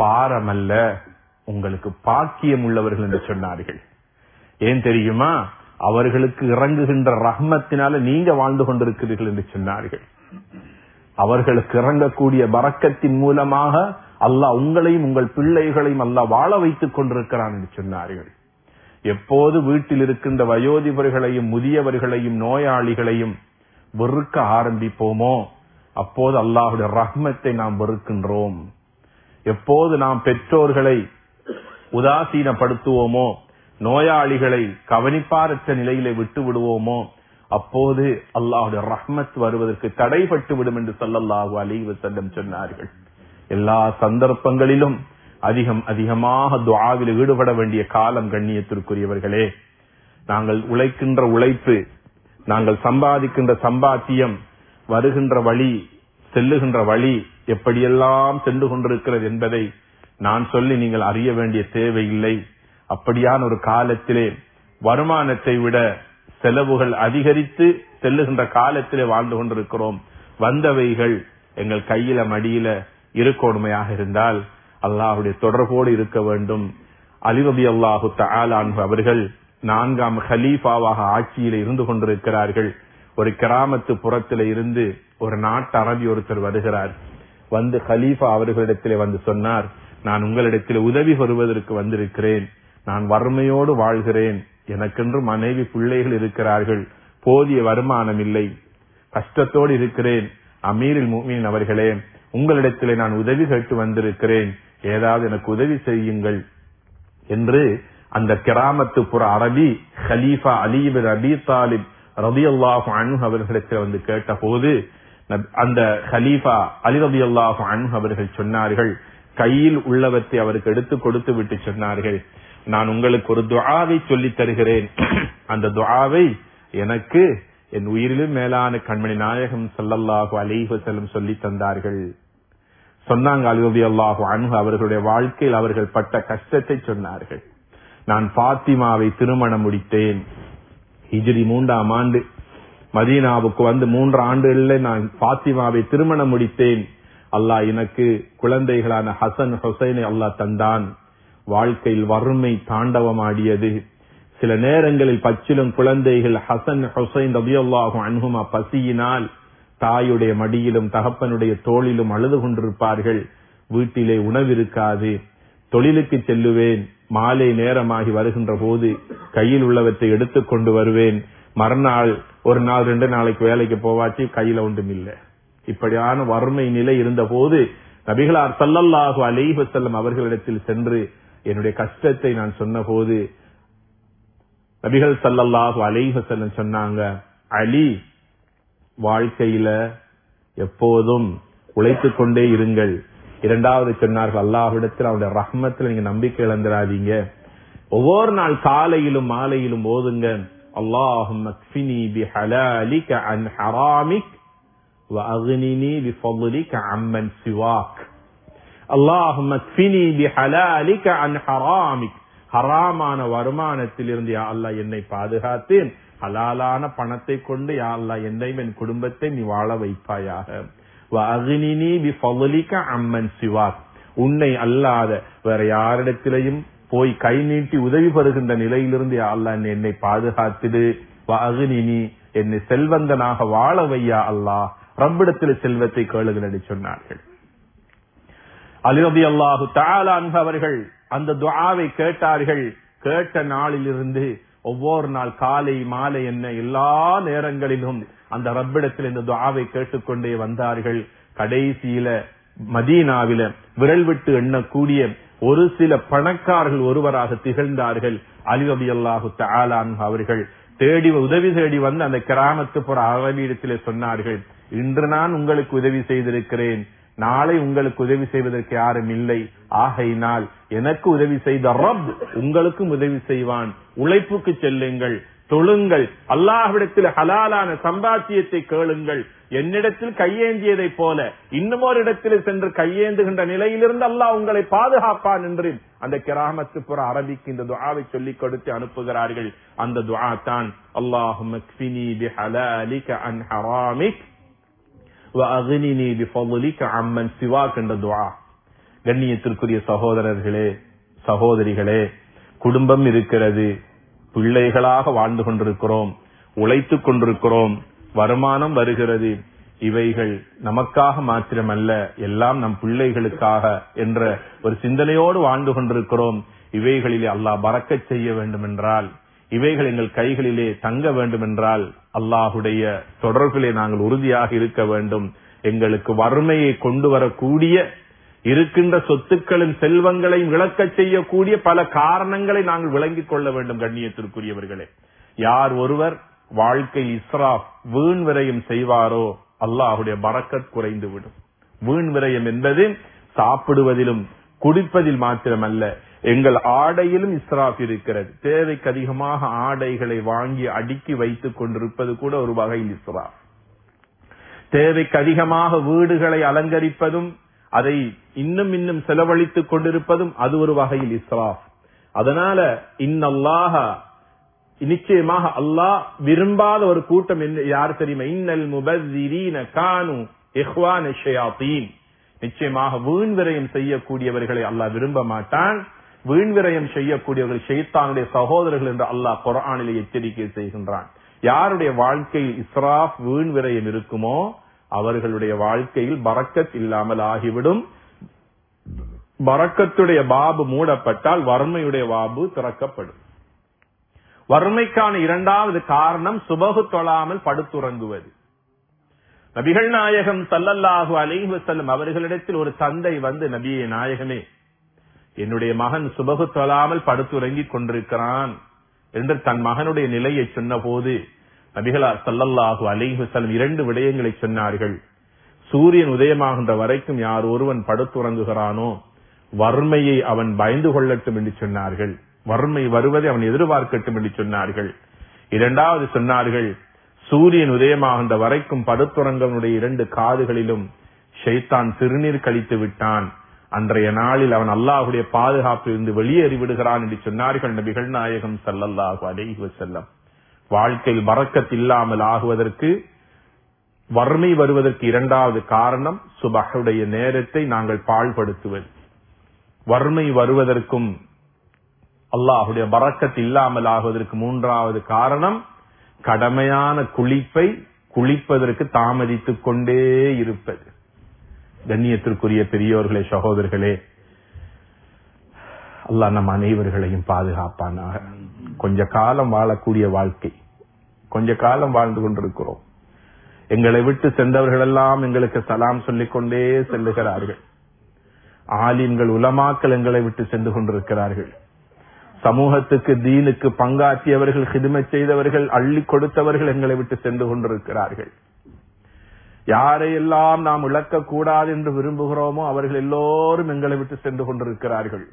பாரமல்ல உங்களுக்கு பாக்கியம் உள்ளவர்கள் என்று சொன்னார்கள் ஏன் தெரியுமா அவர்களுக்கு இறங்குகின்ற ரஹ்மத்தினால நீங்க வாழ்ந்து கொண்டிருக்கிறீர்கள் என்று சொன்னார்கள் அவர்களுக்கு இறங்கக்கூடிய பறக்கத்தின் மூலமாக அல்லாஹ் உங்களையும் உங்கள் பிள்ளைகளையும் அல்லாஹ் வாழ வைத்துக் கொண்டிருக்கிறான் என்று சொன்னார்கள் எப்போது வீட்டில் இருக்கின்ற வயோதிபர்களையும் முதியவர்களையும் நோயாளிகளையும் வெறுக்க ஆரம்பிப்போமோ அப்போது அல்லாஹுடைய ரஹ்மத்தை நாம் வெறுக்கின்றோம் எப்போது நாம் பெற்றோர்களை உதாசீனப்படுத்துவோமோ நோயாளிகளை கவனிப்பாரற்ற நிலையிலே விட்டு விடுவோமோ அப்போது அல்லாஹுடைய ரஹ்மத் வருவதற்கு தடைபட்டு விடும் என்று சொல்லல்லாஹு அலைஹி செல்லம் சொன்னார்கள் எல்லா சந்தர்ப்பங்களிலும் அதிகம் அதிகமாக துஆவில் ஈடுபட வேண்டிய காலம் கண்ணியத்திற்குரியவர்களே நாங்கள் உழைக்கின்ற உழைப்பு நாங்கள் சம்பாதிக்கின்ற சம்பாத்தியம் வருகின்ற வழி செல்லுகின்ற வழி எப்படியெல்லாம் சென்று கொண்டிருக்கிறது என்பதை நான் சொல்லி நீங்கள் அறிய வேண்டிய தேவையில்லை அப்படியான ஒரு காலத்திலே வருமானத்தை விட செலவுகள் அதிகரித்து செல்லுகின்ற காலத்திலே வாழ்ந்து கொண்டிருக்கிறோம் வந்தவைகள் எங்கள் கையில மடியில இருக்கணுமையாக இருந்தால் அல்லாஹுடைய தொடர்போடு இருக்க வேண்டும் அலிரபி அல்லாஹு தாலான் அவர்கள் நான்காம் ஹலீஃபாவாக ஆட்சியில இருந்து கொண்டிருக்கிறார்கள் ஒரு கிராமத்து புறத்தில இருந்து ஒரு நாட்டு அரபி ஒருத்தர் வருகிறார் வந்து ஹலீஃபா அவர்களிடத்திலே வந்து சொன்னார் நான் உங்களிடத்தில் உதவி பெறுவதற்கு வந்திருக்கிறேன் நான் வறுமையோடு வாழ்கிறேன் எனக்கென்று மனைவி பிள்ளைகள் இருக்கிறார்கள் போதிய வருமானம் இல்லை கஷ்டத்தோடு இருக்கிறேன் அமீரில் மூமின் அவர்களே உங்களிடத்திலே நான் உதவி கேட்டு வந்திருக்கிறேன் ஏதாவது எனக்கு உதவி செய்யுங்கள் என்று அந்த கிராமத்து புற அரபி ஹலீஃபா அலீபின் அபி தாலிப் ரபி அல்லாஹு அனு அவர்களிடத்தில் வந்து கேட்ட போது அந்த ஹலீஃபா அலி ரபி அல்லாஹு அனு அவர்கள் சொன்னார்கள் கையில் உள்ளவற்றை அவருக்கு எடுத்து கொடுத்து விட்டு சொன்னார்கள் நான் உங்களுக்கு ஒரு துஆவை சொல்லித் தருகிறேன் அந்த துஆவை எனக்கு என் உயிரிலும் மேலான கண்மணி நாயகம் சல்லல்லாஹு அலைஹி வஸல்லம் சொல்லி தந்தார்கள் சொன்னாங்க அலிரபி அல்லாஹு அன்ஹு அவர்களுடைய வாழ்க்கையில் அவர்கள் பட்ட கஷ்டத்தை சொன்னார்கள் நான் பாத்திமாவை திருமணம் முடித்தேன் ஹிஜ்ரி மூன்றாம் ஆண்டு மதீனாவுக்கு வந்து மூன்று ஆண்டுகளில் நான் பாத்திமாவை திருமணம் முடித்தேன் அல்லாஹ் எனக்கு குழந்தைகளான ஹசன் ஹுசைனை அல்லாஹ் தந்தான் வாழ்க்கையில் வறுமை தாண்டவமாடியது சில நேரங்களில் பச்சிலும் குழந்தைகள் ஹசன் ஹுசைன் ரபியல்லாஹு அன்ஹுமா பசியினால் தாயுடைய மடியிலும் தகப்பனுடைய தோளிலும் அழுது கொண்டிருப்பார்கள் வீட்டிலே உணவிருக்காது தொழிலுக்கு செல்லுவேன் மாலை நேரமாகி வருகின்ற போது கையில் உள்ளவற்றை எடுத்துக் கொண்டு வருவேன் மறுநாள் ஒரு நாள் ரெண்டு நாளைக்கு வேலைக்கு போவாச்சு கையில ஒன்றும் இல்லை இப்படியான வறுமை நிலை இருந்த போது நபிகளார் சல்லல்லாஹு அலைஹி வஸல்லம் அவர்களிடத்தில் சென்று என்னுடைய கஷ்டத்தை நான் சொன்ன போது நபிகள் சல்லல்லாஹு அலைஹி வஸல்லம் சொன்னாங்க அலி வாழ்க்கையில எப்போதும் உழைத்துக் கொண்டே இருங்கள் இரண்டாவது சொன்னார்கள் அல்லாஹ்விடத்தில் அவருடைய ரஹ்மத்தில் நீங்க நம்பிக்கை இழந்துடாதீங்க ஒவ்வொரு நாள் காலையிலும் மாலையிலும் ஓதுங்க அல்லாஹும் بحلالك عن حرامك وأغنني بفضلك عمن سواك اللهم اكفني بحلالك عن حرامك ஹராமான வருமானத்தில் இருந்து யா அல்லாஹ் என்னை பாதுகாத்தேன் ஹலாலான பணத்தை கொண்டு யா அல்லாஹ் என்னையும் என் குடும்பத்தை நீ வாழ வைப்பாயாக வஅக்னினி பிஃபضلிக அம்மன் சிவாக் உன்னை அல்லாத வேற யாரிடத்திலையும் போய் கை நீட்டி உதவி பெறுகின்ற நிலையிலிருந்து யா அல்லாஹ் என்னை- என்னை பாதுகாத்திடு வஅக்னினி என்னை செல்வந்தனாக வாழ வையா அல்லாஹ் ரப்பிடத்தில் செல்வத்தை கேளுங்கள் என்று சொன்னார்கள் அலிரபி அல்லாஹு தாலான் அவர்கள் அந்த துஆவை கேட்டார்கள் கேட்ட நாளிலிருந்து ஒவ்வொரு நாள் காலை மாலை என்ன எல்லா நேரங்களிலும் அந்த ரப்பிடத்தில் இந்த துஆவை கேட்டுக்கொண்டே வந்தார்கள் கடைசியில மதீனாவில விரல் விட்டு எண்ணக்கூடிய ஒரு சில பணக்காரர்கள் ஒருவராக திகழ்ந்தார்கள் அலி ரபி அல்லாஹு தாலான் அவர்கள் தேடி உதவி தேடி வந்து அந்த கிராமத்து புற அரபியிடத்திலே சொன்னார்கள் இன்று நான் உங்களுக்கு உதவி செய்திருக்கிறேன் நாளை உங்களுக்கு உதவி செய்வதற்கு யாரும் இல்லை ஆகையினால் எனக்கு உதவி செய்த ரப் உங்களுக்கும் உதவி செய்வான் உழைப்புக்கு செல்லுங்கள் தொழுங்கள் அல்லாஹ்விடத்தில் ஹலாலான சம்பாத்தியத்தை கேளுங்கள் என்னிடத்தில் கையேந்தியதை போல இன்னும் ஒரு இடத்தில் சென்று கையேந்துகின்ற நிலையிலிருந்து அல்லாஹ் உங்களை பாதுகாப்பான் என்று அந்த கிராமத்து புற அரபிக்கு இந்த துஆவை சொல்லிக் கொடுத்து அனுப்புகிறார்கள் அந்த துஆ தான் அல்லாஹும் அன் ஹராமிக் وَأَغْنِنِي بِفَضْلِكَ عَمَّنْ سِوَاكَ என்ற துஆ கண்ணியத்திற்குரிய சகோதரர்களே சகோதரிகளே குடும்பம் இருக்கிறது பிள்ளைகளாக வாழ்ந்து கொண்டிருக்கிறோம் உழைத்துக் கொண்டிருக்கிறோம் வருமானம் வருகிறது இவைகள் நமக்காக மாத்திரமல்ல எல்லாம் நம் பிள்ளைகளுக்காக என்ற ஒரு சிந்தனையோடு வாழ்ந்து கொண்டிருக்கிறோம் இவைகளிலே அல்லாஹ் பறக்கச் செய்ய வேண்டும் என்றால் இவைகள் எங்கள் கைகளிலே தங்க வேண்டும் என்றால் அல்லாஹுடைய தொடர்பிலே நாங்கள் உறுதியாக இருக்க வேண்டும் எங்களுக்கு வறுமையை கொண்டு வரக்கூடிய இருக்கின்ற சொத்துக்களின் செல்வங்களையும் இழக்கச் செய்யக்கூடிய பல காரணங்களை நாங்கள் விளங்கிக் கொள்ள வேண்டும் கண்ணியத்திற்குரியவர்களே யார் ஒருவர் வாழ்க்கை இஸ்ராப் வீண் விரயம் செய்வாரோ அல்லாஹுடைய பறக்கத் குறைந்து விடும் வீண் விரயம் என்பது சாப்பிடுவதிலும் குடிப்பதில் மாத்திரமல்ல எங்கள் ஆடையிலும் இஸ்ராப் இருக்கிறது தேவைக்கு அதிகமாக ஆடைகளை வாங்கி அடுக்கி வைத்துக் கொண்டிருப்பது கூட ஒரு வகையில் இஸ்ராப் தேவைக்கு அதிகமாக வீடுகளை அலங்கரிப்பதும் அதை இன்னும் இன்னும் செலவழித்துக் கொண்டிருப்பதும் அது ஒரு வகையில் இஸ்ராப் அதனால இன்னல்லாக நிச்சயமாக அல்லாஹ் விரும்பாத ஒரு கூட்டம் என்ன யார் தெரியுமா இன்னல் முபஸ்ஸிரீன கானு இஹ்வான ஷயாத்தீன் நிச்சயமாக வீண் விரயம் செய்யக்கூடியவர்களை அல்லாஹ் விரும்ப மாட்டான் வீண் விரயம் செய்யக்கூடியவர்கள் ஷைத்தானுடைய சகோதரர்கள் என்று அல்லாஹ் குரானிலே எச்சரிக்கை செய்கின்றான் யாருடைய வாழ்க்கையில் இஸ்ராப் வீண் விரயம் இருக்குமோ அவர்களுடைய வாழ்க்கையில் பறக்கத் இல்லாமல் ஆகிவிடும் பறக்கத்துடைய பாபு மூடப்பட்டால் வறுமையுடைய பாபு திறக்கப்படும் வறுமைக்கான இரண்டாவது காரணம் சுபகு தொழாமல் படுத்துறங்குவது நபிகள் நாயகம் சல்லல்லாஹு அலைஹி வஸல்லம் அவர்களிடத்தில் ஒரு தந்தை வந்து நபியே நாயகமே என்னுடைய மகன் சுபகு தொழாமல் படுத்துறங்கிக் கொண்டிருக்கிறான் என்று தன் மகனுடைய நிலையை சொன்னபோது நபிகளார் சல்லல்லாஹு அலைஹி வஸல்லம் இரண்டு விடயங்களை சொன்னார்கள் சூரியன் உதயமாகின்ற வரைக்கும் யார் ஒருவன் படுத்துறங்குகிறானோ வறுமையை அவன் பயந்து கொள்ளட்டும் என்று சொன்னார்கள் வறுமை வருவதை அவன் எதிர்பார்க்கட்டும் என்று சொன்னார்கள் இரண்டாவது சொன்னார்கள் சூரியன் உதயமாகின்ற வரைக்கும் படுத்துறங்கவனுடைய இரண்டு காதுகளிலும் ஷைத்தான் சிறுநீர் கழித்து விட்டான் அன்றைய நாளில் அவன் அல்லாஹுடைய பாதுகாப்பில் இருந்து வெளியேறி விடுகிறான் என்று சொன்னார்கள் நபிகள் நாயகம் சல்லல்லாஹு அலைஹி வஸல்லம் வாழ்க்கையில் பறக்கத் இல்லாமல் ஆகுவதற்கு வறுமை வருவதற்கு இரண்டாவது காரணம் சுபஹுடைய நேரத்தை நாங்கள் பாழ்படுத்துவது வறுமை வருவதற்கும் அல்லாஹுடைய பறக்கத் இல்லாமல் ஆகுவதற்கு மூன்றாவது காரணம் கடமையான குளிப்பை குளிப்பதற்கு தாமதித்துக் கொண்டே இருப்பது கண்ணியத்திற்குரிய பெரியோர்களே சகோதரர்களே அல்லாஹ் நம் அனைவர்களையும் பாதுகாப்பானாக கொஞ்ச காலம் வாழக்கூடிய வாழ்க்கை கொஞ்ச காலம் வாழ்ந்து கொண்டிருக்கிறோம் எங்களை விட்டு சென்றவர்கள் எல்லாம் எங்களுக்கு சலாம் சொல்லிக் கொண்டே செல்லுகிறார்கள் ஆலிம்கள் உலமாக்கள் எங்களை விட்டு சென்று கொண்டிருக்கிறார்கள் சமூகத்துக்கு தீனுக்கு பங்காற்றியவர்கள் ஹிதுமை செய்தவர்கள் அள்ளி கொடுத்தவர்கள் எங்களை விட்டு சென்று கொண்டிருக்கிறார்கள் யாரையெல்லாம் நாம் இழக்க கூடாது என்று விரும்புகிறோமோ அவர்கள் எல்லோரும் எங்களை விட்டு சென்று கொண்டிருக்கிறார்கள்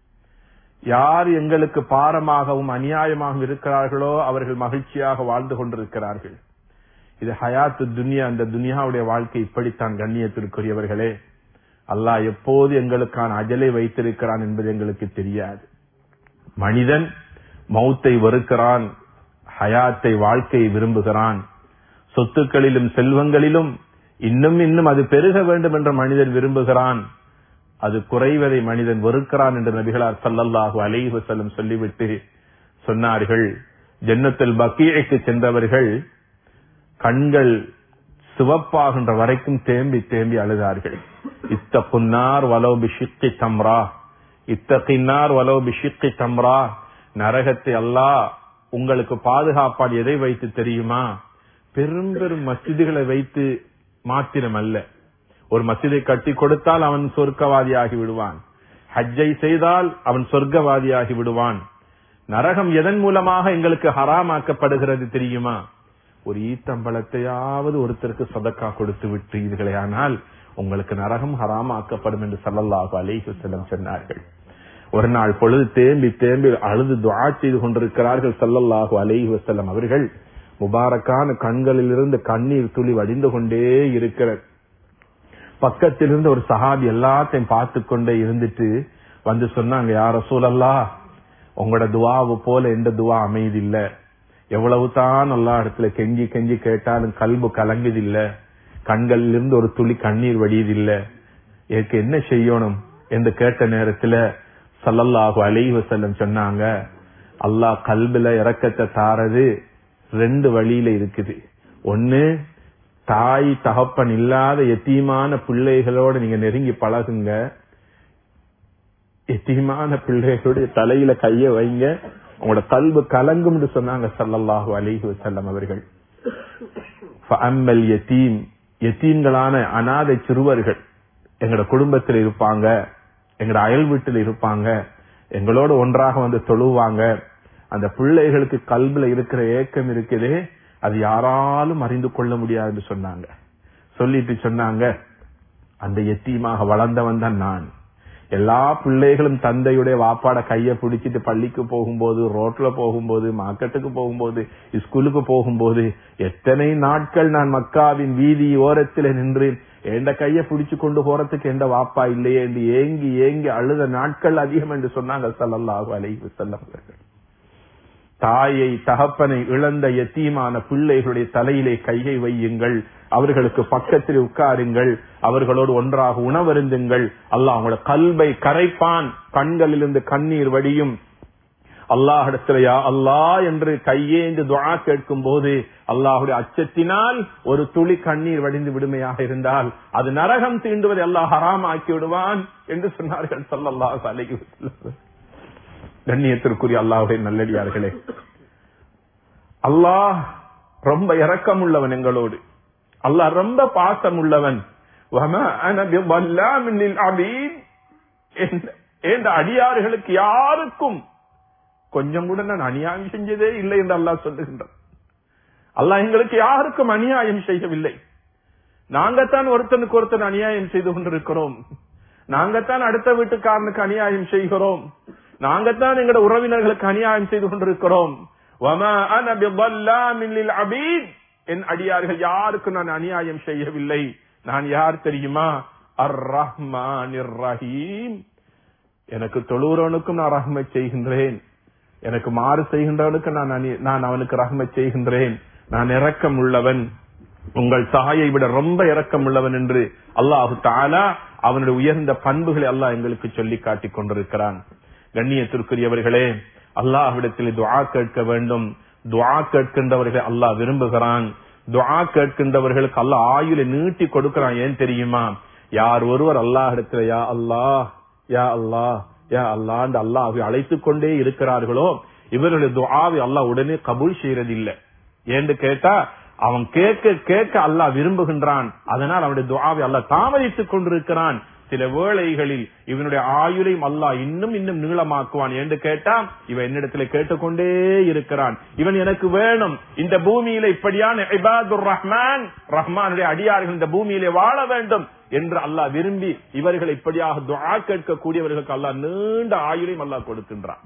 யார் எங்களுக்கு பாரமாகவும் அநியாயமாகவும் இருக்கிறார்களோ அவர்கள் மகிழ்ச்சியாக வாழ்ந்து கொண்டிருக்கிறார்கள் இது ஹயாத்து துனியா அந்த துனியாவுடைய வாழ்க்கை இப்படித்தான் கண்ணியத்திற்குரியவர்களே அல்லாஹ் எப்போது எங்களுக்கான அஜலை வைத்திருக்கிறான் என்பது எங்களுக்கு தெரியாது மனிதன் மௌத்தை வெறுக்கிறான் ஹயாத்தை வாழ்க்கையை விரும்புகிறான் சொத்துக்களிலும் செல்வங்களிலும் இன்னும் இன்னும் அது பெருக வேண்டும் என்ற மனிதன் விரும்புகிறான் அது குறைவதை மனிதன் வெறுக்கிறான் என்று நபிகளார் சல்லல்லாஹு அலைஹி வஸல்லம் சொல்லிவிட்டு சொன்னார்கள் ஜன்னத்தில் பக்கீழைக்கு சென்றவர்கள் கண்கள் சிவப்பாகின்ற வரைக்கும் தேம்பி தேம்பி அழுதார்கள் இத்த புன்னார் வலோ பிஷித்தி தம்ரா இத்தகின்னார் வலோ பிஷித்தி தம்ரா நரகத்தை அல்லாஹ் உங்களுக்கு பாதுகாப்பான் எதை வைத்து தெரியுமா பெரும் பெரும் மசிதிகளை வைத்து மாத்திரம் அல்ல ஒரு மசிதை கட்டி கொடுத்தால் அவன் சொர்க்கவாதியாகி விடுவான் ஹஜ்ஜை செய்தால் அவன் சொர்க்கவாதியாகி விடுவான் நரகம் எதன் மூலமாக எங்களுக்கு ஹராமாக்கப்படுகிறது தெரியுமா ஒரு ஈத்தம்பழத்தையாவது ஒருத்தருக்கு சதக்கா கொடுத்து விட்டீர்களே ஆனால் உங்களுக்கு நரகம் ஹராமாக்கப்படும் என்று சல்லல்லாஹு அலைஹி வஸல்லம் சொன்னார்கள் ஒரு நாள் பொழுது தேம்பி தேம்பி அழுது துஆ செய்து கொண்டிருக்கிறார்கள் சல்லல்லாஹு அலைஹி வஸல்லம் அவர்கள் முபாரக்கான கண்களில் இருந்து கண்ணீர் துளி வடிந்து கொண்டே இருக்கிறது பக்கத்தில் இருந்து ஒரு சஹாபி எல்லாத்தையும் பார்த்து கொண்டே இருந்துட்டு வந்து சொன்னாங்க யார சூழல்லா உங்களோட துவாவு போல எந்த துவா அமைதி இல்ல எவ்வளவு தான் எல்லா இடத்துல கெஞ்சி கெஞ்சி கேட்டாலும் கல்பு கலங்குதில்ல கண்களில் இருந்து ஒரு துளி கண்ணீர் வடியதில்ல எனக்கு என்ன செய்யணும் என்று கேட்ட நேரத்துல சல்லல்லாஹு அலைஹி வஸல்லம் சொன்னாங்க அல்லாஹ் கல்வில இறக்கத்தை தாரது ரெண்டு வழியில இருக்குது ஒண்ணு தாய் தகப்பன் இல்லாத எத்தீமான பிள்ளைகளோட நீங்க நெருங்கி பழகுங்க எத்தீமான பிள்ளைகளுடைய தலையில கைய வைங்க உங்களோட கல்வி கலங்கும்னு சொன்னாங்க சல்லல்லாஹு அலைஹி வஸல்லம் அவர்கள் ஃபஅம்மல் யதீம் யத்தீம்களான அனாதை சிறுவர்கள் எங்களோட குடும்பத்தில் இருப்பாங்க எங்களோட அயல் வீட்டில் இருப்பாங்க எங்களோட ஒன்றாக வந்து தொழுவாங்க அந்த பிள்ளைகளுக்கு கல்வில இருக்கிற ஏக்கம் இருக்குதே அது யாராலும் அறிந்து கொள்ள முடியாதுன்னு சொன்னாங்க சொல்லிட்டு சொன்னாங்க அந்த எத்தீமாக வளர்ந்தவன் தான் நான் எல்லா பிள்ளைகளும் தந்தையுடைய வாப்பாட கைய பிடிச்சிட்டு பள்ளிக்கு போகும்போது ரோட்ல போகும்போது மார்க்கெட்டுக்கு போகும்போது ஸ்கூலுக்கு போகும்போது எத்தனை நாட்கள் நான் மக்காவின் வீதி ஓரத்தில் நின்று எந்த கைய பிடிச்சு கொண்டு போறதுக்கு எந்த வாப்பா இல்லையே என்று ஏங்கி ஏங்கி அழுத நாட்கள் அதிகம் என்று சொன்னாங்க சல்லல்லாஹு அலைஹி வஸல்லம் அவர்கள் தாயை தகப்பனை இழந்த எத்தீமான பிள்ளைகளுடைய தலையிலே கையை வையுங்கள் அவர்களுக்கு பக்கத்தில் உட்காருங்கள் அவர்களோடு ஒன்றாக உணவருந்துங்கள் அல்லாஹ் அவங்களோட கல்வை கரைப்பான் கண்களிலிருந்து கண்ணீர் வடியும் அல்லாஹிடத்திலையா அல்லாஹ் என்று கையேந்து துஆ கேட்கும் போது அல்லாஹுடைய அச்சத்தினால் ஒரு துளி கண்ணீர் வடிந்து விடுமையாக இருந்தால் அது நரகம் தீண்டுவதை அல்லாஹ் ஹராம் ஆக்கி விடுவான் என்று சொன்னார்கள் சல்லல்லாஹு அலைஹி வஸல்லம் கண்ணியத்திற்குரிய அல்லாஹுடைய நல்லடியார்களே அல்லாஹ் ரொம்ப இரக்கம் உள்ளவன் எங்களோடு அல்லாஹ் ரொம்ப பாசம் உள்ளவன் என்ற அடியார்களுக்கு யாருக்கும் கொஞ்சம் கூட நான் அநியாயம் செஞ்சதே இல்லை என்று அல்லாஹ் சொல்லுகின்றான் அல்லாஹ் எங்களுக்கு யாருக்கும் அநியாயம் செய்யவில்லை நாங்கத்தான் ஒருத்தனுக்கு ஒருத்தன் அநியாயம் செய்து கொண்டிருக்கிறோம் நாங்கத்தான் அடுத்த வீட்டுக்காரனுக்கு அநியாயம் செய்கிறோம் நாங்கத்தான் எங்களோட உறவினர்களுக்கு அநியாயம் செய்து கொண்டிருக்கிறோம் என் அடியார்கள் யாருக்கு நான் அநியாயம் செய்யவில்லை நான் யார் தெரியுமா அர் ரஹ்மான் ரஹீம் எனக்கு தொழுகிறவனுக்கும் நான் ரஹ்மத் செய்கின்றேன் எனக்கு மாறு செய்கின்றவனுக்கு நான் நான் அவனுக்கு ரஹ்மத் செய்கின்றேன் நான் இரக்கம் உள்ளவன் உங்கள் தாயை விட ரொம்ப இரக்கம் உள்ளவன் என்று அல்லாஹு தாலா அவனுடைய உயர்ந்த பண்புகளை அல்லாஹ் எங்களுக்கு சொல்லி காட்டிக் கொண்டிருக்கிறான் கண்ணியத்திற்குரியவர்களே அல்லாஹ்விடத்தில் துஆ கேட்க வேண்டும் துஆ கேட்கின்றவர்களை அல்லாஹ் விரும்புகிறான் துஆ கேட்கின்றவர்களுக்கு அல்லாஹ் ஆயுளை நீட்டி கொடுக்கிறான் ஏன் தெரியுமா யார் ஒருவர் அல்லாஹிடத்துல யா அல்லாஹ் யா அல்லாஹ் யா அல்லாஹ் அல்லாஹை அழைத்துக் கொண்டே இருக்கிறார்களோ இவர்களுடைய துஆவை அல்லாஹ் உடனே கபூல் செய்யறதில்லை ஏன்னு கேட்டா அவன் கேட்க கேட்க அல்லாஹ் விரும்புகின்றான் அதனால் அவனுடைய துஆவை அல்லாஹ் தாமதித்துக் கொண்டிருக்கிறான் சில வேளைகளில் இவனுடைய ஆயுளையும் அல்லாஹ் இன்னும் இன்னும் நீளமாக்குவான் என்று கேட்டா இவன் என்னிடத்துல கேட்டுக்கொண்டே இருக்கிறான் இவன் எனக்கு வேணும் இந்த பூமியில இப்படியான இபாதுர் ரஹ்மான் ரஹ்மானுடைய அடியார்கள் இந்த பூமியிலே வாழ வேண்டும் என்று அல்லாஹ் விரும்பி இவர்கள் இப்படியாக துஆ கேட்கக்கூடியவர்களுக்கு அல்லாஹ் நீண்ட ஆயுளையும் அல்லாஹ் கொடுக்கின்றான்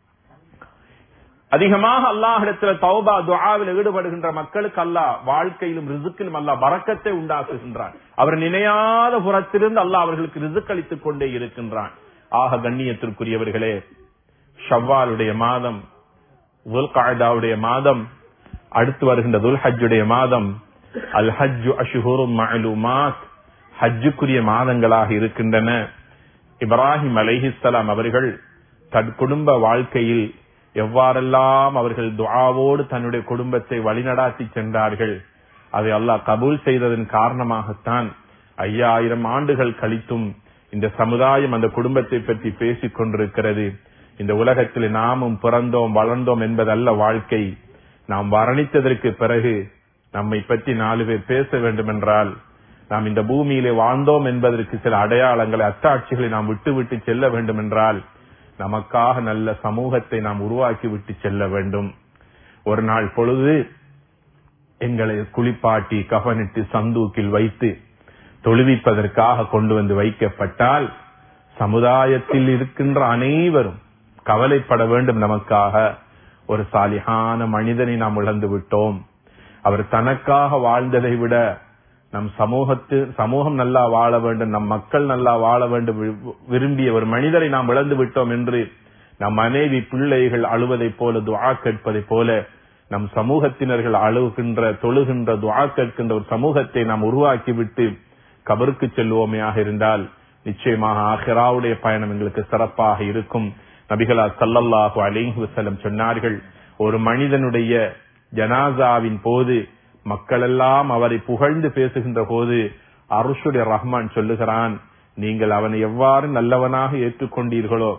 அதிகமாக அல்லாஹிடத்துல தௌபா துஆவில் ஈடுபடுகின்ற மக்களுக்கு அல்லாஹ் வாழ்க்கையிலும் ரிசுக்கிலும் அல்லாஹ் பறக்கத்தை உண்டாக்குகின்றான் அவர் நினையாத புறத்திலிருந்து அல்லாஹ் அவர்களுக்கு ரிசுக் அளித்துக் கொண்டே இருக்கின்றான் ஆக கண்ணியத்திற்குரியவர்களே ஷவ்வாலுடைய மாதம் துல்காயுடைய மாதம் அடுத்து வருகின்ற துல்ஹஜ்ஜுடைய மாதம் அல் ஹஜ்ஜு அஷுஹூரும் மஅலூமாத் ஹஜ்ஜுக்குரிய மாதங்களாக இருக்கின்றன இப்ராஹிம் அலைஹிஸ்ஸலாம் அவர்கள் தன் குடும்ப வாழ்க்கையில் எவ்வாறெல்லாம் அவர்கள் துஆவோடு தன்னுடைய குடும்பத்தை வழிநடாத்தி சென்றார்கள் அதை அல்லாஹ் கபூல் செய்ததன் காரணமாகத்தான் ஐயாயிரம் ஆண்டுகள் கழித்தும் இந்த சமுதாயம் அந்த குடும்பத்தை பற்றி பேசிக் கொண்டிருக்கிறது இந்த உலகத்தில் நாமும் பிறந்தோம் வளர்ந்தோம் என்பதல்ல வாழ்க்கை நாம் வர்ணித்ததற்கு பிறகு நம்மை பற்றி நாலு பேர் பேச வேண்டும் என்றால் நாம் இந்த பூமியிலே வாழ்ந்தோம் என்பதற்கு சில அடையாளங்களை அத்தாட்சிகளை நாம் விட்டு விட்டு செல்ல வேண்டும் என்றால் நமக்காக நல்ல சமூகத்தை நாம் உருவாக்கி விட்டு செல்ல வேண்டும் ஒரு நாள் பொழுது எங்களை குளிப்பாட்டி கவனிட்டு சந்தூக்கில் வைத்து தொழுவிப்பதற்காக கொண்டு வந்து வைக்கப்பட்டால் சமுதாயத்தில் இருக்கின்ற அனைவரும் கவலைப்பட வேண்டும் நமக்காக ஒரு சாலிகான மனிதனை நாம் இழந்து விட்டோம் அவர் தனக்காக வாழ்ந்ததை விட நம் சமூகத்து சமூகம் நல்லா வாழ வேண்டும் நம் மக்கள் நல்லா வாழ வேண்டும் விரும்பிய ஒரு மனிதரை நாம் இழந்து விட்டோம் என்று நம் மனைவி பிள்ளைகள் அழுவதைப் போல துவா கேட்பதைப் போல நம் சமூகத்தினர்கள் அழுகின்ற தொழுகின்ற துவா கேட்கின்ற ஒரு சமூகத்தை நாம் உருவாக்கிவிட்டு கபருக்கு செல்வோமையாக இருந்தால் நிச்சயமாக ஆஹிராவுடைய பயணம் எங்களுக்கு சிறப்பாக இருக்கும் நபிகளா சல்லல்லாஹு அலைஹி வஸல்லம் சொன்னார்கள் ஒரு மனிதனுடைய ஜனாசாவின் போது மக்கள் எல்லாம் அவரை புகழ்ந்து பேசுகின்ற போது அருஷுடைய ரஹ்மான் சொல்லுகிறான் நீங்கள் அவனை எவ்வாறு நல்லவனாக ஏற்றுக்கொண்டீர்களோ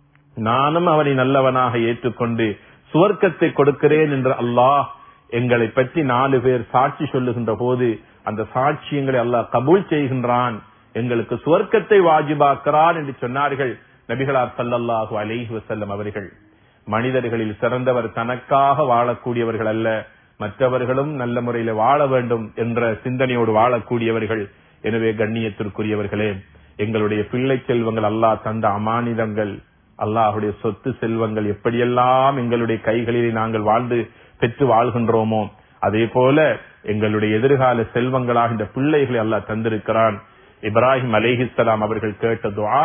நானும் அவனை நல்லவனாக ஏற்றுக்கொண்டு சுவர்க்கத்தை கொடுக்கிறேன் என்று அல்லாஹ் எங்களை பற்றி நாலு பேர் சாட்சி சொல்லுகின்ற போது அந்த சாட்சியங்களை அல்லாஹ் கபூல் செய்கின்றான் எங்களுக்கு சுவர்க்கத்தை வாஜிபாக்கிறான் என்று சொன்னார்கள் நபிகளார் சல்லல்லாஹு அலைஹி வஸல்லம் அவர்கள் மனிதர்களில் சிறந்தவர் தனக்காக வாழக்கூடியவர்கள் அல்ல மற்றவர்களும் நல்ல முறையில் வாழ வேண்டும் என்ற சிந்தனையோடு வாழக்கூடியவர்கள் எனவே கண்ணியத்திற்குரியவர்களே எங்களுடைய பிள்ளை செல்வங்கள் அல்லாஹ் தந்த அமானிதங்கள் அல்லாஹுடைய சொத்து செல்வங்கள் எப்படியெல்லாம் எங்களுடைய கைகளிலே நாங்கள் வாழ்ந்து பெற்று வாழ்கின்றோமோ அதே போல எங்களுடைய எதிர்கால செல்வங்களாக இந்த பிள்ளைகளை அல்லாஹ் தந்திருக்கிறான் இப்ராஹிம் அலைஹிஸ்ஸலாம் அவர்கள் கேட்ட துஆ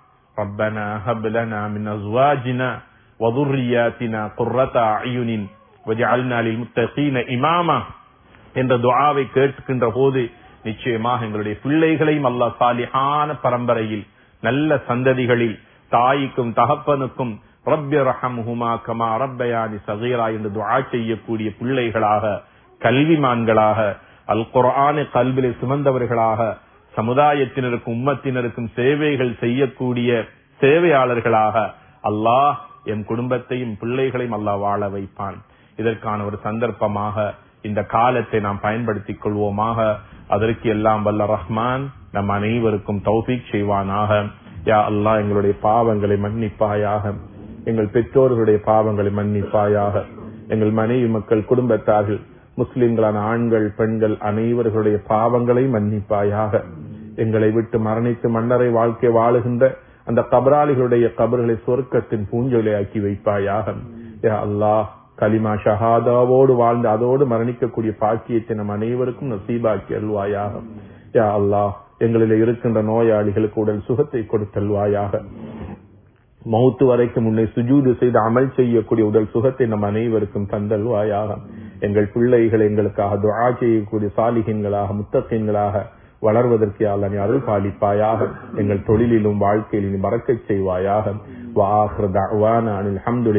ربنا هب لنا من ازواجنا وذرياتنا قرة اعين وجعلنا للمتقين اماما என்ற துஆவை கேட்கின்ற போது நிச்சயமாக எங்களுடைய பிள்ளைகளையும் அல்லாஹ் சாலிஹான பரம்பரையில் நல்ல சந்ததிகளில் தாய்க்கும் தகப்பனுக்கும் ரப்பி ரஹம்ஹுமா கமா ரப்பயானி சகீரா என்று துஆ செய்யக்கூடிய பிள்ளைகளாக கல்விமான்களாக அல் குர்ஆனை கல்விலை சுமந்தவர்களாக சமுதாயத்தினருக்கும் உம்மத்தினருக்கும் சேவைகள் செய்யக்கூடிய சேவையாளர்களாக அல்லாஹ் எம் குடும்பத்தையும் பிள்ளைகளையும் அல்லாஹ் வாழ வைப்பான் இதற்கான ஒரு சந்தர்ப்பமாக இந்த காலத்தை நாம் பயன்படுத்திக் கொள்வோமாக அதற்கு எல்லாம் வல்ல ரஹ்மான் நம் அனைவருக்கும் தௌஃபீக் செய்வானாக யா அல்லாஹ் எங்களுடைய பாவங்களை மன்னிப்பாயாக எங்கள் பெற்றோர்களுடைய பாவங்களை மன்னிப்பாயாக எங்கள் மனைவி மக்கள் குடும்பத்தார்கள் முஸ்லிம்களான ஆண்கள் பெண்கள் அனைவர்களுடைய பாவங்களை மன்னிப்பாயாக எங்களை விட்டு மரணித்து மன்னரை வாழ்க்கை வாழுகின்ற அந்த கபராளிகளுடைய கபர்களை சொர்க்கத்தின் பூஞ்சொலியாக்கி வைப்பாயாக யா அல்லாஹ் கலிமா ஷஹாதாவோடு வாழ்ந்து அதோடு மரணிக்கக்கூடிய பாக்கியத்தை நம் அனைவருக்கும் நசீபாக்கி அல்வாயாக யா அல்லாஹ் எங்களில் இருக்கின்ற நோயாளிகளுக்கு உடல் சுகத்தை கொடுத்தல்வாயாக மௌத்து வரைக்கும் உன்னை சுஜூது செய்து அமல் செய்யக்கூடிய உடல் சுகத்தை நம் அனைவருக்கும் தந்தல்வாயாக எங்கள் பிள்ளைகள் எங்களுக்காக துஆ செய்யக்கூடிய சாலிகின்களாக முத்தகின்களாக வளர்வதற்கு அல்ல நீ அருள் பாலிப்பாயாக எங்கள் தொழிலிலும் வாழ்க்கையிலும் மறக்கச் செய்வாயாக வாஹ்ர தஅவானா அனில் ஹம்துலில்லாஹ்